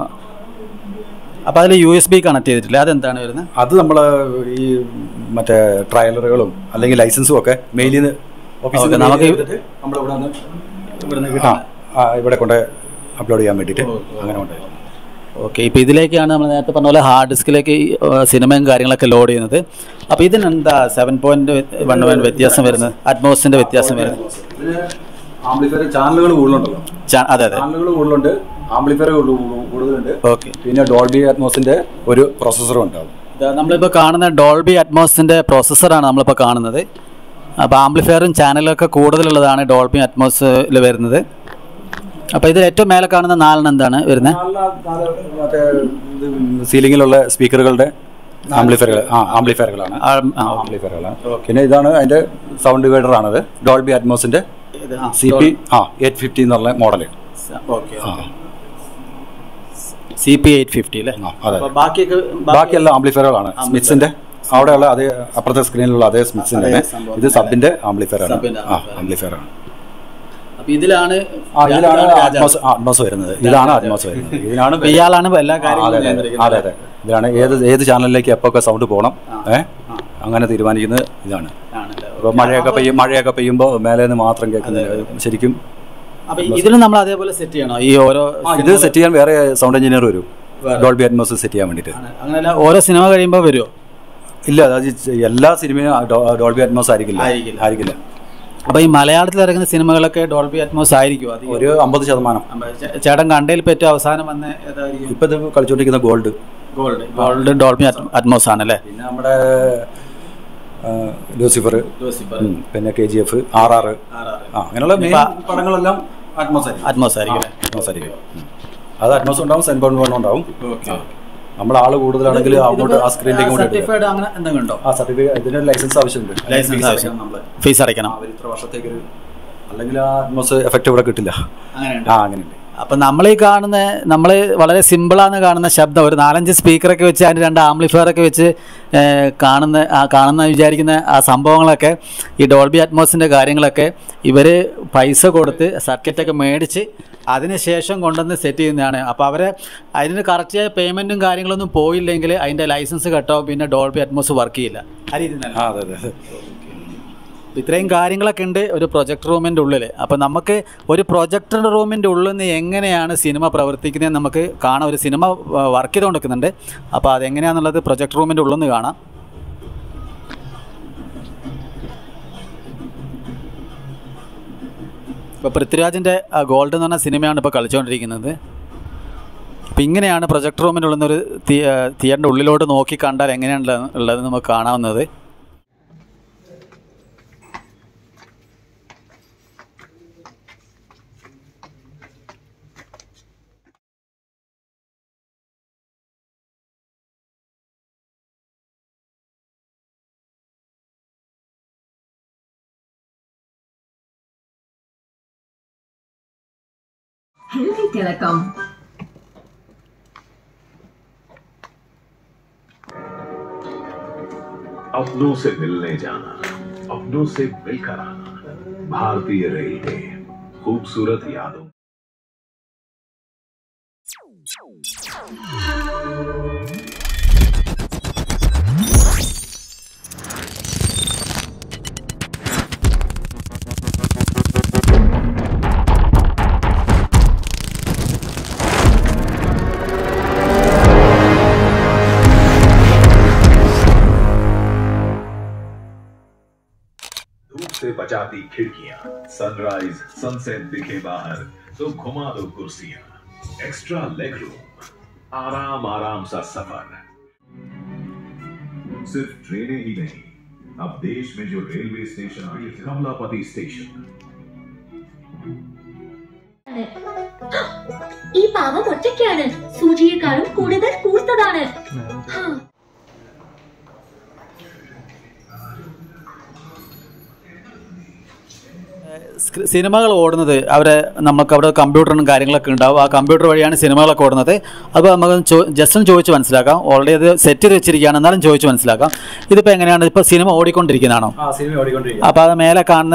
അപ്പോൾ അതിൽ യു എസ് ബി കണക്ട് ചെയ്തിട്ടില്ല അതെന്താണ് വരുന്നത് അത് നമ്മൾ ഈ മറ്റേ ട്രയലറുകളും അല്ലെങ്കിൽ ലൈസൻസും ഒക്കെ മെയിലിൽ നിന്ന് ഓഫീസിൽ Okay, നിന്ന് നമുക്ക് mail ചെയ്തിട്ട് നമ്മൾ ഇവിടെ വന്ന് ഇവിടുന്ന് ആ ആ, ഇവിടെ കൊണ്ട് അപ്ലോഡ് ചെയ്യാൻ വേണ്ടിയിട്ട് അങ്ങനെ കൊണ്ട് ഓക്കെ ഇപ്പോൾ ഇതിലേക്കാണ് നമ്മൾ നേരത്തെ പറഞ്ഞ പോലെ ഹാർഡ് ഡിസ്കിലേക്ക് ഈ, ഏഹ്, സിനിമയും കാര്യങ്ങളൊക്കെ ലോഡ് ചെയ്യുന്നത് അപ്പോൾ ഇതിനെന്താ സെവൻ പോയിന്റ് വൺ വൺ വ്യത്യാസം വരുന്നത് അറ്റ്മോസിന്റെ വ്യത്യാസം വരുന്നത് ഇതിന് ആംപ്ലിഫയർ ചാനലുകൾ കൂടുതലുണ്ടല്ലോ ചാ- അതെ അതെ ചാനലുകൾ കൂടുതലുണ്ട് ആംപ്ലിഫയർ കൂടുതലുണ്ട് ഓക്കെ പിന്നെ ഡോൾബി അറ്റ്മോസിന്റെ ഒരു പ്രോസസ്സറും ഉണ്ടാവും നമ്മളിപ്പോൾ കാണുന്ന ഡോൾബി അറ്റ്മോസിന്റെ പ്രോസസ്സറാണ് നമ്മളിപ്പോൾ കാണുന്നത് അപ്പോൾ ആംപ്ലിഫയറും ചാനലും ഒക്കെ കൂടുതലുള്ളതാണ് ഡോൾബി അറ്റ്മോസിൽ വരുന്നത് അപ്പോൾ ഇതിൽ ഏറ്റവും മേലെ കാണുന്ന നാലെണ്ണം എന്താണ് വരുന്നത് മറ്റേ സീലിങ്ങിലുള്ള സ്പീക്കറുകളുടെ ആംപ്ലിഫയറുകൾ ആ ആംപ്ലിഫയറുകളാണ് ആ, ആ, ആംപ്ലിഫയറുകളാണ് പിന്നെ ഇതാണ് അതിന്റെ സൗണ്ട് ഡിവൈഡർ ആണത് ഡോൾബി അറ്റ്മോസിന്റെ ഇത് ആ, സി പി ആ എയ്റ്റ് ഫിഫ്റ്റി എന്നുള്ള model okay C P eight fifty അല്ലേ ആ, അതെ. അപ്പോൾ ബാക്കിയൊക്കെ ബാക്കിയെല്ലാം ആംപ്ലിഫയറുകളാണ് സ്മിത്സിന്റെ അവിടെയുള്ള അതേ അപ്പുറത്തെ സ്ക്രീനിലുള്ള അതേ സ്മിത്സിന്റെ തന്നെ സംഭവം ഇത് സബിന്റെ ആംപ്ലിഫയർ ആണ് സബിന്റെ ആ ആംപ്ലിഫയർ ആണ് അപ്പോൾ ഇതിലാണ് ആ ഇതിലാണ് അറ്റ്മോസ് അറ്റ്മോസ് വരുന്നത് ഇതാണ് അറ്റ്മോസ് വരുന്നത് ഇതിനാണ് അപ്പോൾ ഇയാളാണ് എല്ലാ ആ, അതെ കാര്യങ്ങളും അതെ നിയന്ത്രിക്കുന്നത്. അതെ അതെ ഇതിലാണ് ഏത് ഏത് ചാനലിലേക്ക് എപ്പോഴൊക്കെ സൗണ്ട് പോകണം ഏ അങ്ങനെ തീരുമാനിക്കുന്നത് ഇതാണ് ആണല്ലേ. ഇപ്പോൾ മഴയൊക്കെ പെയ്യും മഴയൊക്കെ പെയ്യുമ്പോൾ മേലെ നിന്ന് മാത്രം കേൾക്കുന്നില്ല ശരിക്കും അപ്പോൾ ഇതിലും നമ്മൾ അതേപോലെ സെറ്റ് ചെയ്യണോ ഈ ഓരോ ആ, ഇത് സെറ്റ് ചെയ്യാൻ വേറെ സൗണ്ട് എഞ്ചിനീയർ വരും ഡോൾബി അറ്റ്മോസ് സെറ്റ് ചെയ്യാൻ വേണ്ടിയിട്ട് അങ്ങനെയല്ല ഓരോ സിനിമ കഴിയുമ്പോൾ വരുമോ ഇല്ല അത് എല്ലാ സിനിമയും ഡോ- ഡോൾബി അറ്റ്മോസ് ആയിരിക്കില്ല ആയിരിക്കില്ല. ആയിരിക്കില്ല അപ്പോൾ ഈ മലയാളത്തിൽ ഇറങ്ങുന്ന സിനിമകളൊക്കെ ഡോൾബി അറ്റ്മോസ് ആയിരിക്കും അത് ഒരു അമ്പത് ശതമാനം ചേട്ടൻ കണ്ടതിൽ പറ്റും അവസാനം വന്ന ഏതായിരിക്കും ഇപ്പം ഇത് കളിച്ചുകൊണ്ടിരിക്കുന്ന ഗോൾഡ് ഗോൾഡ് ഗോൾഡ് ഡോൾബി അറ്റ്മോസ് ആണല്ലേ പിന്നെ നമ്മുടെ ആ, ലൂസിഫർ ഉം, പിന്നെ കെ ജി എഫ് ആർ ആർ ആ അങ്ങനെയുള്ള മെയിൻ പടങ്ങളെല്ലാം അറ്റ്മോസ് ആയിരിക്കും അറ്റ്മോസ് ആയിരിക്കും അറ്റ്മോസ് ആയിരിക്കും ഉം. അത് അറ്റ്മോസ് ഉണ്ടാവും സെൻ പോയിന്റ് വൺ ഉണ്ടാവും നമ്മൾ ആള് കൂടുതലാണെങ്കിൽ അങ്ങോട്ട് ആ സ്ക്രീനിലേക്ക് കൂടെ ഇടുക. സർട്ടിഫൈഡ് അങ്ങനെ എന്തെങ്കിലും ഉണ്ടോ ആ സർട്ടിഫിക്കറ്റ് ഇതിന് ലൈസൻസ് ആവശ്യമുണ്ട് ലൈസൻസ് ഫീസ് ആവശ്യം അടയ്ക്കണം നമ്മള്. ഫീസ് അടയ്ക്കണം അവർ ഇത്ര വർഷത്തേക്ക് ഒരു അല്ലെങ്കിൽ ആ അറ്റ്മോസ് എഫക്റ്റ് ഇവിടെ കിട്ടില്ല അങ്ങനെയുണ്ട് ആ അങ്ങനെയുണ്ട് അപ്പം നമ്മൾ ഈ കാണുന്ന നമ്മൾ വളരെ സിമ്പിളാന്ന് കാണുന്ന ശബ്ദം ഒരു നാലഞ്ച് സ്പീക്കറൊക്കെ വെച്ച് അതിന് രണ്ട് ആംപ്ലിഫയറൊക്കെ വെച്ച് ഏഹ്, കാണുന്ന ആ കാണുന്ന വിചാരിക്കുന്ന ആ സംഭവങ്ങളൊക്കെ ഈ ഡോൾബി അറ്റ്മോസിൻ്റെ കാര്യങ്ങളൊക്കെ ഇവർ പൈസ കൊടുത്ത് സർക്കിറ്റൊക്കെ മേടിച്ച് അതിന് ശേഷം കൊണ്ടുവന്ന് സെറ്റ് ചെയ്യുന്നതാണ് അപ്പോൾ അവരെ അതിന് കറക്റ്റ് പേയ്മെൻറ്റും കാര്യങ്ങളൊന്നും പോയില്ലെങ്കിൽ അതിൻ്റെ ലൈസൻസ് കട്ടാവും പിന്നെ ഡോൾബി അറ്റ്മോസ് വർക്ക് ചെയ്യില്ല ആ രീതിയിൽ ആ അതെ അതെ അതെ ഇത്രയും കാര്യങ്ങളൊക്കെ ഉണ്ട് ഒരു പ്രൊജക്ടർ റൂമിൻ്റെ ഉള്ളിൽ അപ്പോൾ നമുക്ക് ഒരു പ്രൊജക്ടർ റൂമിൻ്റെ ഉള്ളിൽ നിന്ന് എങ്ങനെയാണ് സിനിമ പ്രവർത്തിക്കുന്നത് നമുക്ക് കാണാം ഒരു സിനിമ വർക്ക് ചെയ്തുകൊണ്ടിരിക്കുന്നുണ്ട് അപ്പോൾ അതെങ്ങനെയാണെന്നുള്ളത് പ്രൊജക്ടർ റൂമിൻ്റെ ഉള്ളിൽ നിന്ന് കാണാം ഇപ്പോൾ പൃഥ്വിരാജിൻ്റെ ഗോൾഡ് എന്ന് പറഞ്ഞ സിനിമയാണ് ഇപ്പോൾ കളിച്ചുകൊണ്ടിരിക്കുന്നത് അപ്പോൾ ഇങ്ങനെയാണ് പ്രൊജക്ടർ റൂമിൻ്റെ ഉള്ളിൽ നിന്ന് ഒരു തിയേറ്ററിൻ്റെ ഉള്ളിലോട്ട് നോക്കി കണ്ടാൽ എങ്ങനെയാണ് ഉള്ളത് നമുക്ക് കാണാവുന്നത് Healthy Telecom. अपनों से मिलने जाना अपनों से मिलकर आना भारतीय रेलवे खूबसूरत यादों धूप से बचाती खिड़कियां सनराइज सनसेट दिखे बाहर तो घुमा दो कुर्सियां एक्स्ट्रा लेग रूम आराम आराम सा सफर सिर्फ ट्रेनें ही नहीं अब देश में जो रेलवे स्टेशन आ गए कमलापति स्टेशन ഈ പാവം ഒറ്റയ്ക്കാണ് സൂചിയേക്കാളും കൂടുതൽ കൂർത്തതാണ് ഹാ. സ്ക്രി- സിനിമകൾ ഓടുന്നത് അവരെ നമുക്ക് അവിടെ കമ്പ്യൂട്ടറും കാര്യങ്ങളൊക്കെ ഉണ്ടാവും ആ കമ്പ്യൂട്ടർ വഴിയാണ് സിനിമകളൊക്കെ ഓടുന്നത് അപ്പോൾ നമുക്ക് ചോ- ജസ്റ്റ് ഒന്ന് ചോദിച്ച് മനസ്സിലാക്കാം ഓൾറെഡി അത് സെറ്റ് ചെയ്ത് വെച്ചിരിക്കുകയാണ് എന്നാലും ചോദിച്ച് മനസ്സിലാക്കാം ഇതിപ്പോൾ എങ്ങനെയാണ് ഇപ്പോൾ സിനിമ ഓടിക്കൊണ്ടിരിക്കുന്നതാണോ ആ സിനിമ ഓടിക്കൊണ്ടിരിക്കുക അപ്പോൾ അത് മേലെ കാണുന്ന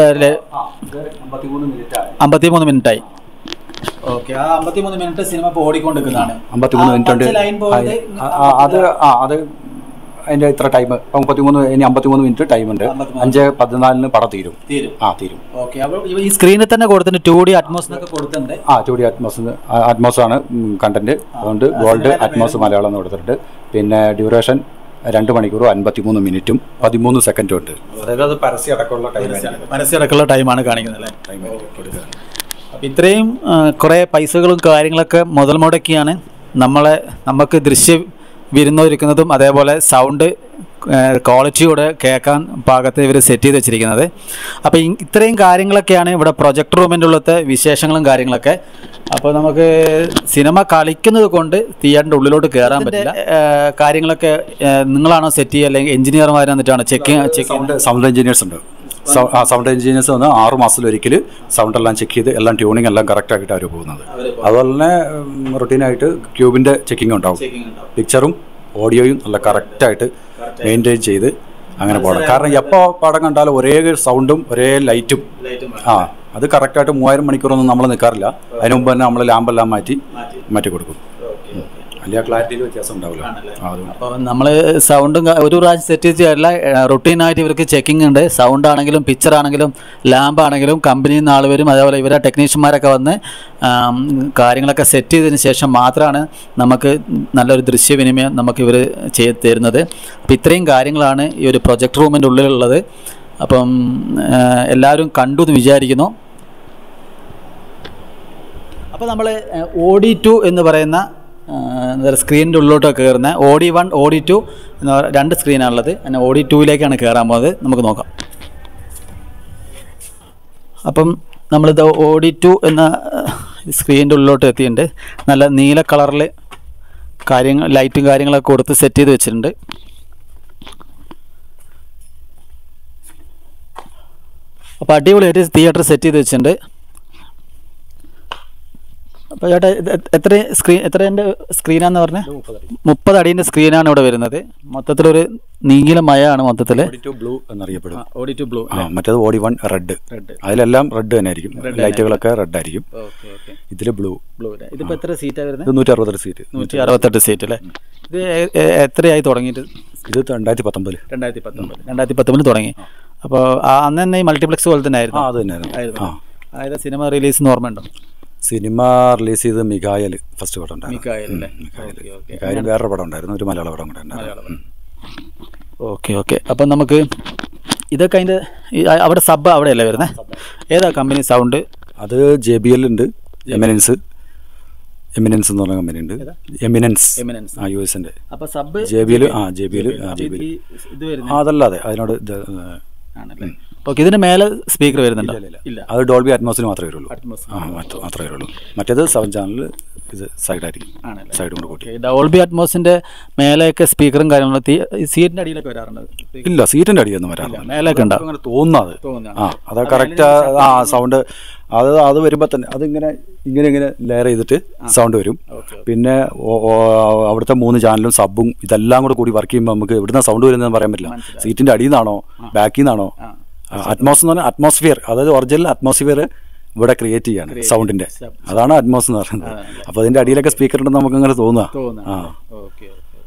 അമ്പത്തിമൂന്ന് മിനിറ്റ് ആയി അമ്പത്തിമൂന്ന് മിനിറ്റായി ഓക്കെ ആ അമ്പത്തിമൂന്ന് മിനിറ്റ് സിനിമ ഇപ്പോൾ ഓടിക്കൊണ്ടിരിക്കുന്നതാണ് അമ്പത്തിമൂന്ന് ആ മിനിറ്റ് ഉണ്ട് പച്ച ലൈൻ പോയിട്ട് ആ, ആ, അത് ആ അത് അതിന്റെ ഇത്ര ടൈം മുപ്പത്തിമൂന്ന് ഇനി അമ്പത്തിമൂന്ന് മിനിറ്റ് ടൈം ഉണ്ട് അമ്പത്തിമൂന്ന്. അഞ്ച് പതിനാലിന് പടം തീരും തീരും ആ തീരും ഓക്കെ അപ്പോൾ ഈ സ്ക്രീനിൽ തന്നെ കൊടുത്തിട്ടുണ്ട് ടു ഡി അറ്റ്മോസ് എന്നൊക്കെ കൊടുത്തിട്ടുണ്ട് ആ ടു ഡി അറ്റ്മോസ് അറ്റ്മോസ് ആണ് കണ്ടന്റ് അതുകൊണ്ട് ഗോൾഡ് അറ്റ്മോസ് മലയാളം എന്ന് കൊടുത്തിട്ടുണ്ട് പിന്നെ ഡ്യൂറേഷൻ രണ്ട് മണിക്കൂറും അൻപത്തിമൂന്ന് മിനിറ്റും പതിമൂന്ന് സെക്കൻഡും ഉണ്ട് അതായത് അത് പരസ്യം അടക്കമുള്ള ടൈം പരസ്യമടക്കമുള്ള ടൈമാണ് കാണിക്കുന്നത് അല്ലേ അപ്പം ഇത്രയും ആ, കുറേ പൈസകളും കാര്യങ്ങളൊക്കെ മുതൽ മുടക്കിയാണ് നമ്മളെ നമുക്ക് ദൃശ്യ വിരുന്നൊരുക്കുന്നതും അതേപോലെ സൗണ്ട് ക്വാളിറ്റിയോടെ കേൾക്കാൻ പാകത്ത് ഇവർ സെറ്റ് ചെയ്ത് വെച്ചിരിക്കുന്നത് അപ്പോൾ ഈ- ഇത്രയും കാര്യങ്ങളൊക്കെയാണ് ഇവിടെ പ്രൊജക്ട് റൂമിൻ്റെ ഉള്ളത്തെ വിശേഷങ്ങളും കാര്യങ്ങളൊക്കെ അപ്പോൾ നമുക്ക് സിനിമ കളിക്കുന്നത് കൊണ്ട് തിയേറ്ററിൻ്റെ ഉള്ളിലോട്ട് കയറാൻ പറ്റില്ല ആ, കാര്യങ്ങളൊക്കെ ആ, നിങ്ങളാണോ സെറ്റ് ചെയ്യുക അല്ലെങ്കിൽ എഞ്ചിനീയർമാർ വന്നിട്ടാണോ checking check sound sound engineers ഉണ്ട് സൗ- ആ സൗണ്ട് എഞ്ചിനീയേഴ്സ് വന്ന് ആറ് മാസത്തിൽ ഒരിക്കൽ സൗണ്ട് എല്ലാം ചെക്ക് ചെയ്ത് എല്ലാം ട്യൂണിങ് എല്ലാം കറക്റ്റ് ആക്കിയിട്ട് അവർ പോകുന്നത് അതുപോലെ തന്നെ റുട്ടീനായിട്ട് ക്യൂബിൻ്റെ ചെക്കിംഗ് ഉണ്ടാവും പിക്ചറും ഓഡിയോയും നല്ല കറക്റ്റായിട്ട് മെയിൻറ്റെയിൻ ചെയ്ത് അങ്ങനെ പോകണം കാരണം എപ്പോൾ പടം കണ്ടാലും ഒരേ സൗണ്ടും ഒരേ ലൈറ്റും ആ അത് കറക്റ്റായിട്ട് മൂവായിരം മണിക്കൂറൊന്നും നമ്മൾ നിൽക്കാറില്ല അതിന് മുമ്പ് തന്നെ നമ്മൾ ലാമ്പെല്ലാം മാറ്റി മാറ്റി കൊടുക്കും അല്ലെങ്കിൽ ആ ക്ലാരിറ്റിയിൽ വ്യത്യാസം ഉണ്ടാവില്ല ആ അതുകൊണ്ട് അപ്പോൾ നമ്മൾ സൗണ്ടും ക- ഒരു പ്രാവശ്യം സെറ്റ് ചെയ്തല്ല റൊട്ടീനായിട്ട് ഇവർക്ക് ചെക്കിംഗ് ഉണ്ട് സൗണ്ട് ആണെങ്കിലും പിക്ചർ ആണെങ്കിലും ലാമ്പ് ആണെങ്കിലും കമ്പനിയിൽ നിന്ന് ആൾ വരും അതേപോലെ ഇവരെ ടെക്നീഷ്യന്മാരൊക്കെ വന്ന് ആം, കാര്യങ്ങളൊക്കെ സെറ്റ് ചെയ്തതിന് ശേഷം മാത്രമാണ് നമുക്ക് നല്ലൊരു ദൃശ്യവിനിമയം നമുക്ക് ഇവർ ചെയ്ത് തരുന്നത് അപ്പോൾ ഇത്രയും കാര്യങ്ങളാണ് ഈ ഒരു പ്രൊജക്ട് റൂമിൻ്റെ ഉള്ളിലുള്ളത് അപ്പം ആ, എല്ലാവരും കണ്ടു എന്ന് വിചാരിക്കുന്നു അപ്പോൾ നമ്മൾ ഓഡി ടു എന്ന് പറയുന്ന സ്ക്രീനിൻ്റെ ഉള്ളിലോട്ട് കയറുന്ന ഓഡി വൺ ഓഡി ടു എന്ന് പറ- രണ്ട് സ്ക്രീനാണുള്ളത് അങ്ങനെ ഓഡി ടൂവിലേക്കാണ് കയറാൻ പോകുന്നത് നമുക്ക് നോക്കാം അപ്പം നമ്മളിത് ഓഡി ടു എന്ന സ്ക്രീനിൻ്റെ ഉള്ളിലോട്ട് എത്തിയിട്ടുണ്ട് നല്ല നീല കളറിൽ കാര്യങ്ങൾ ലൈറ്റും കാര്യങ്ങളൊക്കെ കൊടുത്ത് സെറ്റ് ചെയ്ത് വെച്ചിട്ടുണ്ട് അപ്പോൾ അടിപൊളിയായിട്ട് തിയേറ്റർ സെറ്റ് ചെയ്ത് വെച്ചിട്ടുണ്ട് അപ്പോൾ ചേട്ടാ ഇത് എ- എത്ര സ്ക്രീൻ എത്രേൻ്റെ സ്ക്രീനാന്ന് പറഞ്ഞത് മുപ്പത് അടീൻ്റെ സ്ക്രീനാണ് ഇവിടെ വരുന്നത് മൊത്തത്തിലൊരു നീലമയാണ് മൊത്തത്തിൽ ടു ബ്ലൂ എന്നറിയപ്പെടും ഓഡി ടു ബ്ലൂ ആ മറ്റേത് ഓടി വൺ റെഡ് അതിലെല്ലാം റെഡ് തന്നെ ആയിരിക്കും ലൈറ്റുകളൊക്കെ റെഡ് ആയിരിക്കും ഓക്കെ ഓക്കെ ഇതിൽ ബ്ലൂ ബ്ലൂ ഇതിപ്പോൾ എത്ര സീറ്റാണ് വരുന്നത് ഇത് നൂറ്റി അറുപത്തെട്ട് സീറ്റ് നൂറ്റി അറുപത്തെട്ട് സീറ്റ് അല്ലേ ഇത് എ- എ- എത്രയായി തുടങ്ങിയിട്ട് ഇത് രണ്ടായിരത്തി പത്തൊമ്പതിൽ രണ്ടായിരത്തി പത്തൊമ്പത് രണ്ടായിരത്തി പത്തൊമ്പതിൽ തുടങ്ങി അപ്പോൾ അന്ന് തന്നെ ഈ മൾട്ടിപ്ലക്സ് പോലെ തന്നെ ആ ആയിരുന്നു അത് തന്നെയായിരുന്നു ആയിരുന്നു ആ അതായത് സിനിമ റിലീസ് ഓർമ്മയുണ്ടോ സിനിമ റിലീസ് ചെയ്ത് മികായൽ ഫസ്റ്റ് പടം ഉണ്ടായിരുന്നു മിക്കായൽ അല്ലേ ഉം, മികായൽ ഓക്കെ ഓക്കെ മികായൽ വേറൊരു പടം ഉണ്ടായിരുന്നു ഒരു മലയാള പടം കൂടെ ഉണ്ടായിരുന്നു ഉം. ഓക്കെ ഓക്കെ അപ്പം നമുക്ക് ഇതൊക്കെ അതിൻ്റെ അവിടെ സബ് അവിടെയല്ലേ വരുന്നത് ഏതാ കമ്പനി സൗണ്ട് അത് ജെ ബി എൽ ഉണ്ട് എമിനൻസ് എമിനൻസ് എന്ന് പറഞ്ഞ കമ്പനി ഉണ്ട് എമിനൻസ് എമിനൻസ് ആ യു എസിന്റെ അപ്പോൾ സബ് ജെ ബി എൽ ആ ജെ ബി എൽ ആ ജെ ബി എൽ ഇത് വരുന്നത് ആ അതല്ലാതെ അതിനോട് ഇത്, ആണല്ലേ ഓക്കെ ഇതിന് മേലെ സ്പീക്കർ വരുന്നുണ്ടോ ഇല്ല അത് ഡോൾബി അറ്റ്മോസിന് മാത്രമേ വരുള്ളൂ Atmos. ആ മറ്റ് മാത്രമേ വരുള്ളൂ മറ്റേത് സെവൻ ചാനൽ ഇത് സൈഡായിരിക്കും ആണല്ലേ സൈഡ് കൊണ്ട് കൂട്ടി ഡോൾബി അറ്റ്മോസിന്റെ മേലെയൊക്കെ സ്പീക്കറും കാര്യങ്ങളും തീ- ഈ സീറ്റിന്റെ അടിയിലൊക്കെ വരാറുണ്ട് ഇല്ല സീറ്റിന്റെ അടിയൊന്നും വരാറില്ല മേലെയൊക്കെ ഉണ്ടാവും അങ്ങനെ തോന്നുന്നത് തോന്നുന്നതാണ്. ആ അത് കറക്റ്റ് ആ സൗണ്ട് അത് അത് വരുമ്പോൾ തന്നെ അതിങ്ങനെ ഇങ്ങനെ ഇങ്ങനെ ലെയർ ചെയ്തിട്ട് സൗണ്ട് വരും പിന്നെ ഓ- ഓ- അവിടുത്തെ മൂന്ന് ചാനലും സബും ഇതെല്ലാം കൂടെ കൂടി വർക്ക് ചെയ്യുമ്പോൾ നമുക്ക് എവിടുന്ന സൗണ്ട് വരുന്നതെന്ന് പറയാൻ പറ്റില്ല സീറ്റിന്റെ അടിയിൽ നിന്നാണോ ബാക്കിൽ നിന്നാണോ അറ്റ്മോസ് എന്ന് പറഞ്ഞാൽ അറ്റ്മോസ്ഫിയർ അതായത് ഒറിജിനൽ അറ്റ്മോസ്ഫിയർ ഇവിടെ ക്രിയേറ്റ് ചെയ്യാണ് സൗണ്ടിന്റെ അതാണ് അറ്റ്മോസ് എന്ന് പറയുന്നത് അപ്പോൾ അതിന്റെ അടിയിലൊക്കെ സ്പീക്കർ ഉണ്ടെന്ന് നമുക്ക് അങ്ങനെ തോന്നുക ആ ഓക്കെ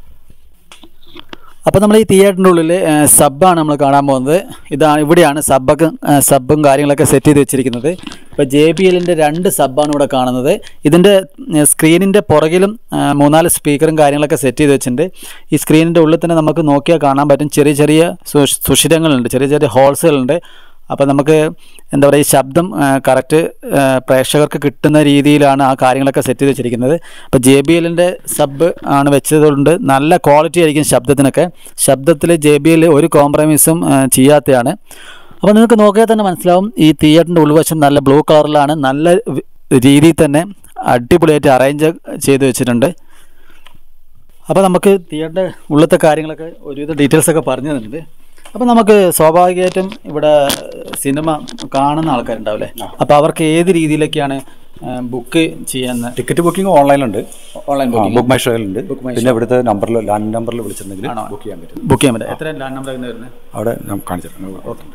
അപ്പോൾ നമ്മൾ ഈ തിയേറ്ററിൻ്റെ ഉള്ളിൽ സബ്ബാണ് നമ്മൾ കാണാൻ പോകുന്നത് ഇതാണ് ഇവിടെയാണ് സബ്ബൊക്കെ സബും കാര്യങ്ങളൊക്കെ സെറ്റ് ചെയ്ത് വെച്ചിരിക്കുന്നത് ഇപ്പോൾ ജെ ബി എല്ലിൻ്റെ രണ്ട് സബ്ബാണ് ഇവിടെ കാണുന്നത് ഇതിൻ്റെ സ്ക്രീനിൻ്റെ പുറകിലും ആ, മൂന്നാല് സ്പീക്കറും കാര്യങ്ങളൊക്കെ സെറ്റ് ചെയ്ത് വെച്ചിട്ടുണ്ട് ഈ സ്ക്രീനിൻ്റെ ഉള്ളിൽ തന്നെ നമുക്ക് നോക്കിയാൽ കാണാൻ പറ്റും ചെറിയ ചെറിയ സുഷ്- സുഷിരങ്ങളുണ്ട് ചെറിയ ചെറിയ ഹോൾസുകളുണ്ട് അപ്പോൾ നമുക്ക് എന്താ പറയുക ഈ ശബ്ദം കറക്റ്റ് പ്രേക്ഷകർക്ക് കിട്ടുന്ന രീതിയിലാണ് ആ കാര്യങ്ങളൊക്കെ സെറ്റ് ചെയ്ത് വെച്ചിരിക്കുന്നത് അപ്പോൾ ജെ ബി എല്ലിൻ്റെ സബ് ആണ് വെച്ചതുകൊണ്ട് നല്ല ക്വാളിറ്റി ആയിരിക്കും ശബ്ദത്തിനൊക്കെ ശബ്ദത്തിൽ ജെ ബി എൽ ഒരു കോംപ്രമൈസും ചെയ്യാത്തതാണ് അപ്പോൾ നിങ്ങൾക്ക് നോക്കിയാൽ തന്നെ മനസ്സിലാവും ഈ തിയേറ്ററിൻ്റെ ഉൾവശം നല്ല ബ്ലൂ കളറിലാണ് നല്ല വി- രീതിയിൽ തന്നെ അടിപൊളിയായിട്ട് അറേഞ്ച് ചെയ്ത് വെച്ചിട്ടുണ്ട് അപ്പോൾ നമുക്ക് തിയേറ്ററിൻ്റെ ഉള്ളത്തെ കാര്യങ്ങളൊക്കെ ഒരുവിധ ഡീറ്റെയിൽസ് ഒക്കെ പറഞ്ഞു തന്നിട്ടുണ്ട് അപ്പോൾ നമുക്ക് സ്വാഭാവികമായിട്ടും ഇവിടെ സിനിമ കാണുന്ന ആൾക്കാരുണ്ടാവില്ലേ അപ്പോൾ അവർക്ക് ഏത് രീതിയിലൊക്കെയാണ് ബുക്ക് ചെയ്യാൻ ടിക്കറ്റ് ബുക്കിംഗ് ഓൺലൈനിലുണ്ട് ഓൺലൈൻ ബുക്ക് മൈ ഷോയിലുണ്ട് പിന്നെ ഇവിടുത്തെ നമ്പറിൽ ലാൻഡ് നമ്പറിൽ വിളിച്ചിട്ടുണ്ടെങ്കിൽ ബുക്ക് ചെയ്യാൻ പറ്റും ബുക്ക് ചെയ്യാൻ പറ്റും എത്ര ലാൻഡ് നമ്പർ വരുന്നത് അവിടെ ഞാൻ കാണിച്ചിട്ടുണ്ട്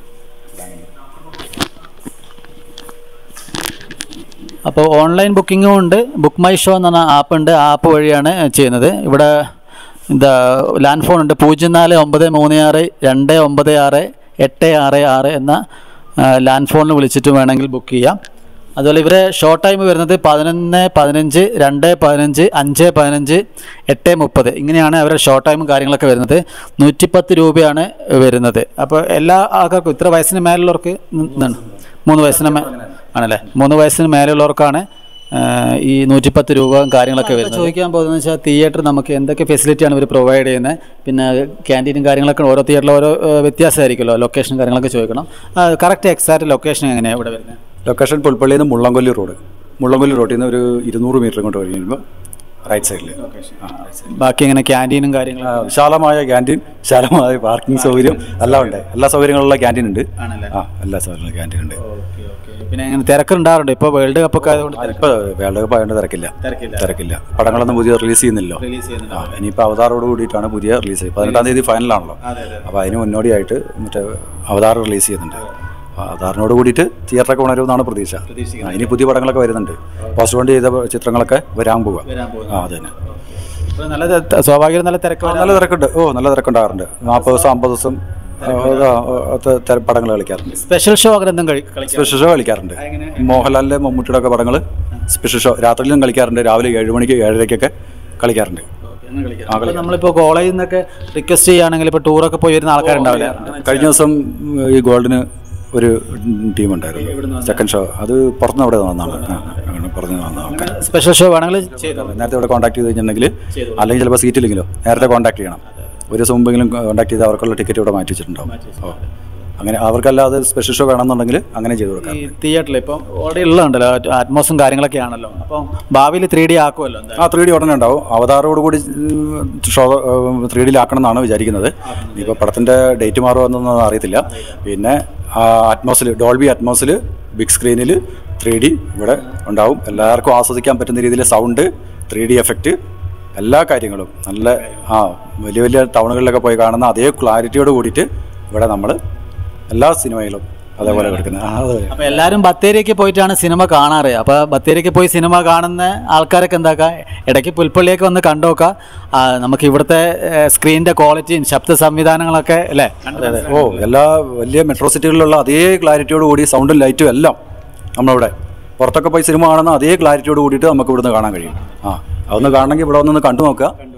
അപ്പോൾ ഓൺലൈൻ ബുക്കിങ്ങും ഉണ്ട് ബുക്ക് മൈ ഷോ എന്ന് പറഞ്ഞ ആപ്പ് ഉണ്ട് ആപ്പ് വഴിയാണ് ചെയ്യുന്നത് ഇവിടെ എന്താ ലാൻഡ് ഫോൺ ഉണ്ട് പൂജ്യം നാല് ഒമ്പത് മൂന്ന് ആറ് രണ്ട് ഒമ്പത് ആറ് എട്ട് ആറ് ആറ് എന്ന ആ, ലാൻഡ് ഫോണിൽ വിളിച്ചിട്ട് വേണമെങ്കിൽ ബുക്ക് ചെയ്യാം അതുപോലെ ഇവരെ ഷോ ടൈം വരുന്നത് പതിനൊന്ന് പതിനഞ്ച് രണ്ട് പതിനഞ്ച് അഞ്ച് പതിനഞ്ച് എട്ട് മുപ്പത് ഇങ്ങനെയാണ് അവരുടെ ഷോ ടൈമും കാര്യങ്ങളൊക്കെ വരുന്നത് നൂറ്റിപ്പത്ത് രൂപയാണ് വരുന്നത് അപ്പോൾ എല്ലാ ആൾക്കാർക്കും ഇത്ര വയസ്സിന് മേലുള്ളവർക്ക് ഇതാണ് മൂന്ന് വയസ്സിന് മേ ആണല്ലേ മൂന്ന് വയസ്സിന് മേലെയുള്ളവർക്കാണ് ആ, ഈ നൂറ്റിപ്പത്ത് രൂപ കാര്യങ്ങളൊക്കെ വരുന്നത് ചോദിക്കാൻ പോകുന്നത് വെച്ചാൽ തിയേറ്റർ നമുക്ക് എന്തൊക്കെ ഫെസിലിറ്റിയാണ് ഇവർ പ്രൊവൈഡ് ചെയ്യുന്നത് പിന്നെ ക്യാൻറ്റീനും കാര്യങ്ങളൊക്കെ ഓരോ തിയേറ്ററിൽ ഓരോ ആ, വ്യത്യാസമായിരിക്കുമല്ലോ ലൊക്കേഷൻ കാര്യങ്ങളൊക്കെ ചോദിക്കണം കറക്റ്റ് എക്സാക്റ്റ് ലൊക്കേഷൻ എങ്ങനെയാണ് ഇവിടെ വരുന്നത് ലൊക്കേഷൻ പുൽപ്പള്ളിയിൽ നിന്ന് മുള്ളംകൊല്ലി റോഡ് മുള്ളംകൊല്ലി റോഡിൽ നിന്ന് ഒരു ഇരുന്നൂറ് മീറ്റർ കൊണ്ട് കഴിയുമ്പോൾ റൈറ്റ് സൈഡിൽ ബാക്കി എങ്ങനെ ക്യാൻറ്റീനും കാര്യങ്ങളും വിശാലമായ ക്യാൻറ്റീൻ വിശാലമായ പാർക്കിംഗ് സൗകര്യം എല്ലാം ഉണ്ട് എല്ലാ സൗകര്യങ്ങളുള്ള ക്യാൻറ്റീൻ ഉണ്ട് ആണല്ലേ ആ എല്ലാ സൗകര്യങ്ങളും ക്യാൻറ്റീൻ ഉണ്ട് ഓക്കെ ഓക്കെ പിന്നെ എങ്ങനെ തിരക്കുണ്ടാറുണ്ട് ഇപ്പോൾ വേൾഡ് കപ്പ് ഒക്കെ ആയതുകൊണ്ട് തിരക്ക് ഇപ്പോൾ വേൾഡ് കപ്പ് ആയതുകൊണ്ട് തിരക്കില്ല തിരക്കില്ല തിരക്കില്ല പടങ്ങളൊന്നും പുതിയ റിലീസ് ചെയ്യുന്നില്ലല്ലോ റിലീസ് ചെയ്യുന്നത് ആ ഇനിയിപ്പോൾ അവതാറോട് കൂടിയിട്ടാണ് പുതിയ റിലീസ് ചെയ്യുന്നത് പതിനെട്ടാം തീയതി ഫൈനലാണല്ലോ അതെ അതെ അപ്പോൾ അതിന് മുന്നോടിയായിട്ട് മറ്റേ അവതാർ റിലീസ് ചെയ്യുന്നുണ്ട് അപ്പോൾ അവതാറിനോട് കൂടിയിട്ട് തിയേറ്ററൊക്കെ ഉണരുമെന്നാണ് പ്രതീക്ഷ ആ, ഇനി പുതിയ പടങ്ങളൊക്കെ വരുന്നുണ്ട് പോസ്റ്റ്പോണ്ട് ചെയ്ത ചിത്രങ്ങളൊക്കെ വരാൻ പോവുക വരാൻ പോകുന്നത് ആ അത് തന്നെ ഇപ്പോൾ നല്ല ത- സ്വാഭാവികം നല്ല തിരക്ക് ആ, നല്ല തിരക്കുണ്ട് ഓ നല്ല തിരക്കുണ്ടാകാറുണ്ട് നാൽപ്പത് ദിവസം അമ്പത് ദിവസം ആ, ആ, ആ, ത- ത- പടങ്ങൾ കളിക്കാറുണ്ട് സ്പെഷ്യൽ ഷോ അങ്ങനെ എന്തും കഴി കളിക്കാം സ്പെഷ്യൽ ഷോ കളിക്കാറുണ്ട് മോഹൻലാലിൻ്റെ മമ്മൂട്ടിയുടെ ഒക്കെ പടങ്ങൾ സ്പെഷ്യൽ ഷോ രാത്രിയിലും കളിക്കാറുണ്ട് രാവിലെ ഏഴ് മണിക്ക് ഏഴരയ്ക്കൊക്കെ കളിക്കാറുണ്ട് അപ്പോൾ നമ്മളിപ്പോൾ കോളേജിൽ നിന്നൊക്കെ റിക്വസ്റ്റ് ചെയ്യുകയാണെങ്കിൽ ഇപ്പോൾ ടൂറൊക്കെ പോയി വരുന്ന ആൾക്കാരുണ്ടാവില്ലേ കഴിഞ്ഞ ദിവസം ഉം, ഈ ഗോൾഡിന് ഒരു ടീം ഉണ്ടായിരുന്നു സെക്കൻഡ് ഷോ അത് പുറത്തുനിന്ന് അവിടെ വന്നതാണ് ആ, അങ്ങനെ പുറത്തുനിന്ന് വന്ന ആൾക്കാർ സ്പെഷ്യൽ ഷോ വേണമെങ്കിൽ ചെയ്തോ നേരത്തെ ഇവിടെ കോൺടാക്ട് ചെയ്ത് കഴിഞ്ഞിട്ടുണ്ടെങ്കിൽ അല്ലെങ്കിൽ ചിലപ്പോൾ സീറ്റില്ലെങ്കിലോ നേരത്തെ കോൺടാക്ട് ചെയ്യണം ഒരു ദിവസം മുമ്പെങ്കിലും കോൺടാക്ട് ചെയ്ത് അവർക്കുള്ള ടിക്കറ്റ് ഇവിടെ മാറ്റി വെച്ചിട്ടുണ്ടാവും ഓ അങ്ങനെ അവർക്കല്ലാതെ സ്പെഷ്യൽ ഷോ വേണമെന്നുണ്ടെങ്കിൽ അങ്ങനെ ചെയ്തു കൊടുക്കാം ഈ തിയേറ്ററിൽ ഇപ്പം ഓൾറെഡി ഉള്ളതുണ്ടല്ലോ അറ്റ്മോസും കാര്യങ്ങളൊക്കെ ആണല്ലോ അപ്പം ഭാവിയിൽ ത്രീ ഡി ആക്കുമല്ലോ എന്തായാലും ആ ത്രീ ഡി ഉടനെ ഉണ്ടാവും അവതാറോട് കൂടി ഷോ ത്രീ ഡിയിലാക്കണം എന്നാണ് വിചാരിക്കുന്നത് ഇപ്പോൾ പടത്തിൻ്റെ ഡേറ്റ് മാറുമോ എന്നൊന്നും അറിയത്തില്ല പിന്നെ അറ്റ്മോസിൽ ഡോൾബി അറ്റ്മോസിൽ ബിഗ് സ്ക്രീനിൽ ത്രീ ഡി ഇവിടെ ഉണ്ടാവും എല്ലാവർക്കും ആസ്വദിക്കാൻ പറ്റുന്ന രീതിയിൽ സൗണ്ട് ത്രീ ഡി എഫക്റ്റ് എല്ലാ കാര്യങ്ങളും നല്ല ആ വലിയ വലിയ ടൗണുകളിലൊക്കെ പോയി കാണുന്ന അതേ ക്ലാരിറ്റിയോട് കൂടിയിട്ട് ഇവിടെ നമ്മൾ എല്ലാ സിനിമയിലും അതേപോലെ എടുക്കുന്നത് ആ അതെ അപ്പോൾ എല്ലാവരും ബത്തേരിക്ക് പോയിട്ടാണ് സിനിമ കാണാറ് അപ്പോൾ ബത്തേരിക്ക് പോയി സിനിമ കാണുന്ന ആൾക്കാരൊക്കെ എന്താക്കാം ഇടയ്ക്ക് പുൽപ്പള്ളിയൊക്കെ വന്ന് കണ്ടോക്കാം ആ, നമുക്ക് ഇവിടുത്തെ സ്ക്രീനിൻ്റെ ക്വാളിറ്റിയും ശബ്ദ സംവിധാനങ്ങളൊക്കെ അല്ലേ അതെ ഓ എല്ലാ വലിയ മെട്രോ സിറ്റികളിലുള്ള അതേ ക്ലാരിറ്റിയോട് കൂടി സൗണ്ടും ലൈറ്റും എല്ലാം നമ്മളിവിടെ പുറത്തൊക്കെ പോയി സിനിമ കാണുന്ന അതേ ക്ലാരിറ്റിയോട് കൂടിയിട്ട് നമുക്ക് ഇവിടുന്ന് കാണാൻ കഴിയും ആ അതൊന്ന് കാണണമെങ്കിൽ ഇവിടെ വന്നൊന്ന് കണ്ടു നോക്കുക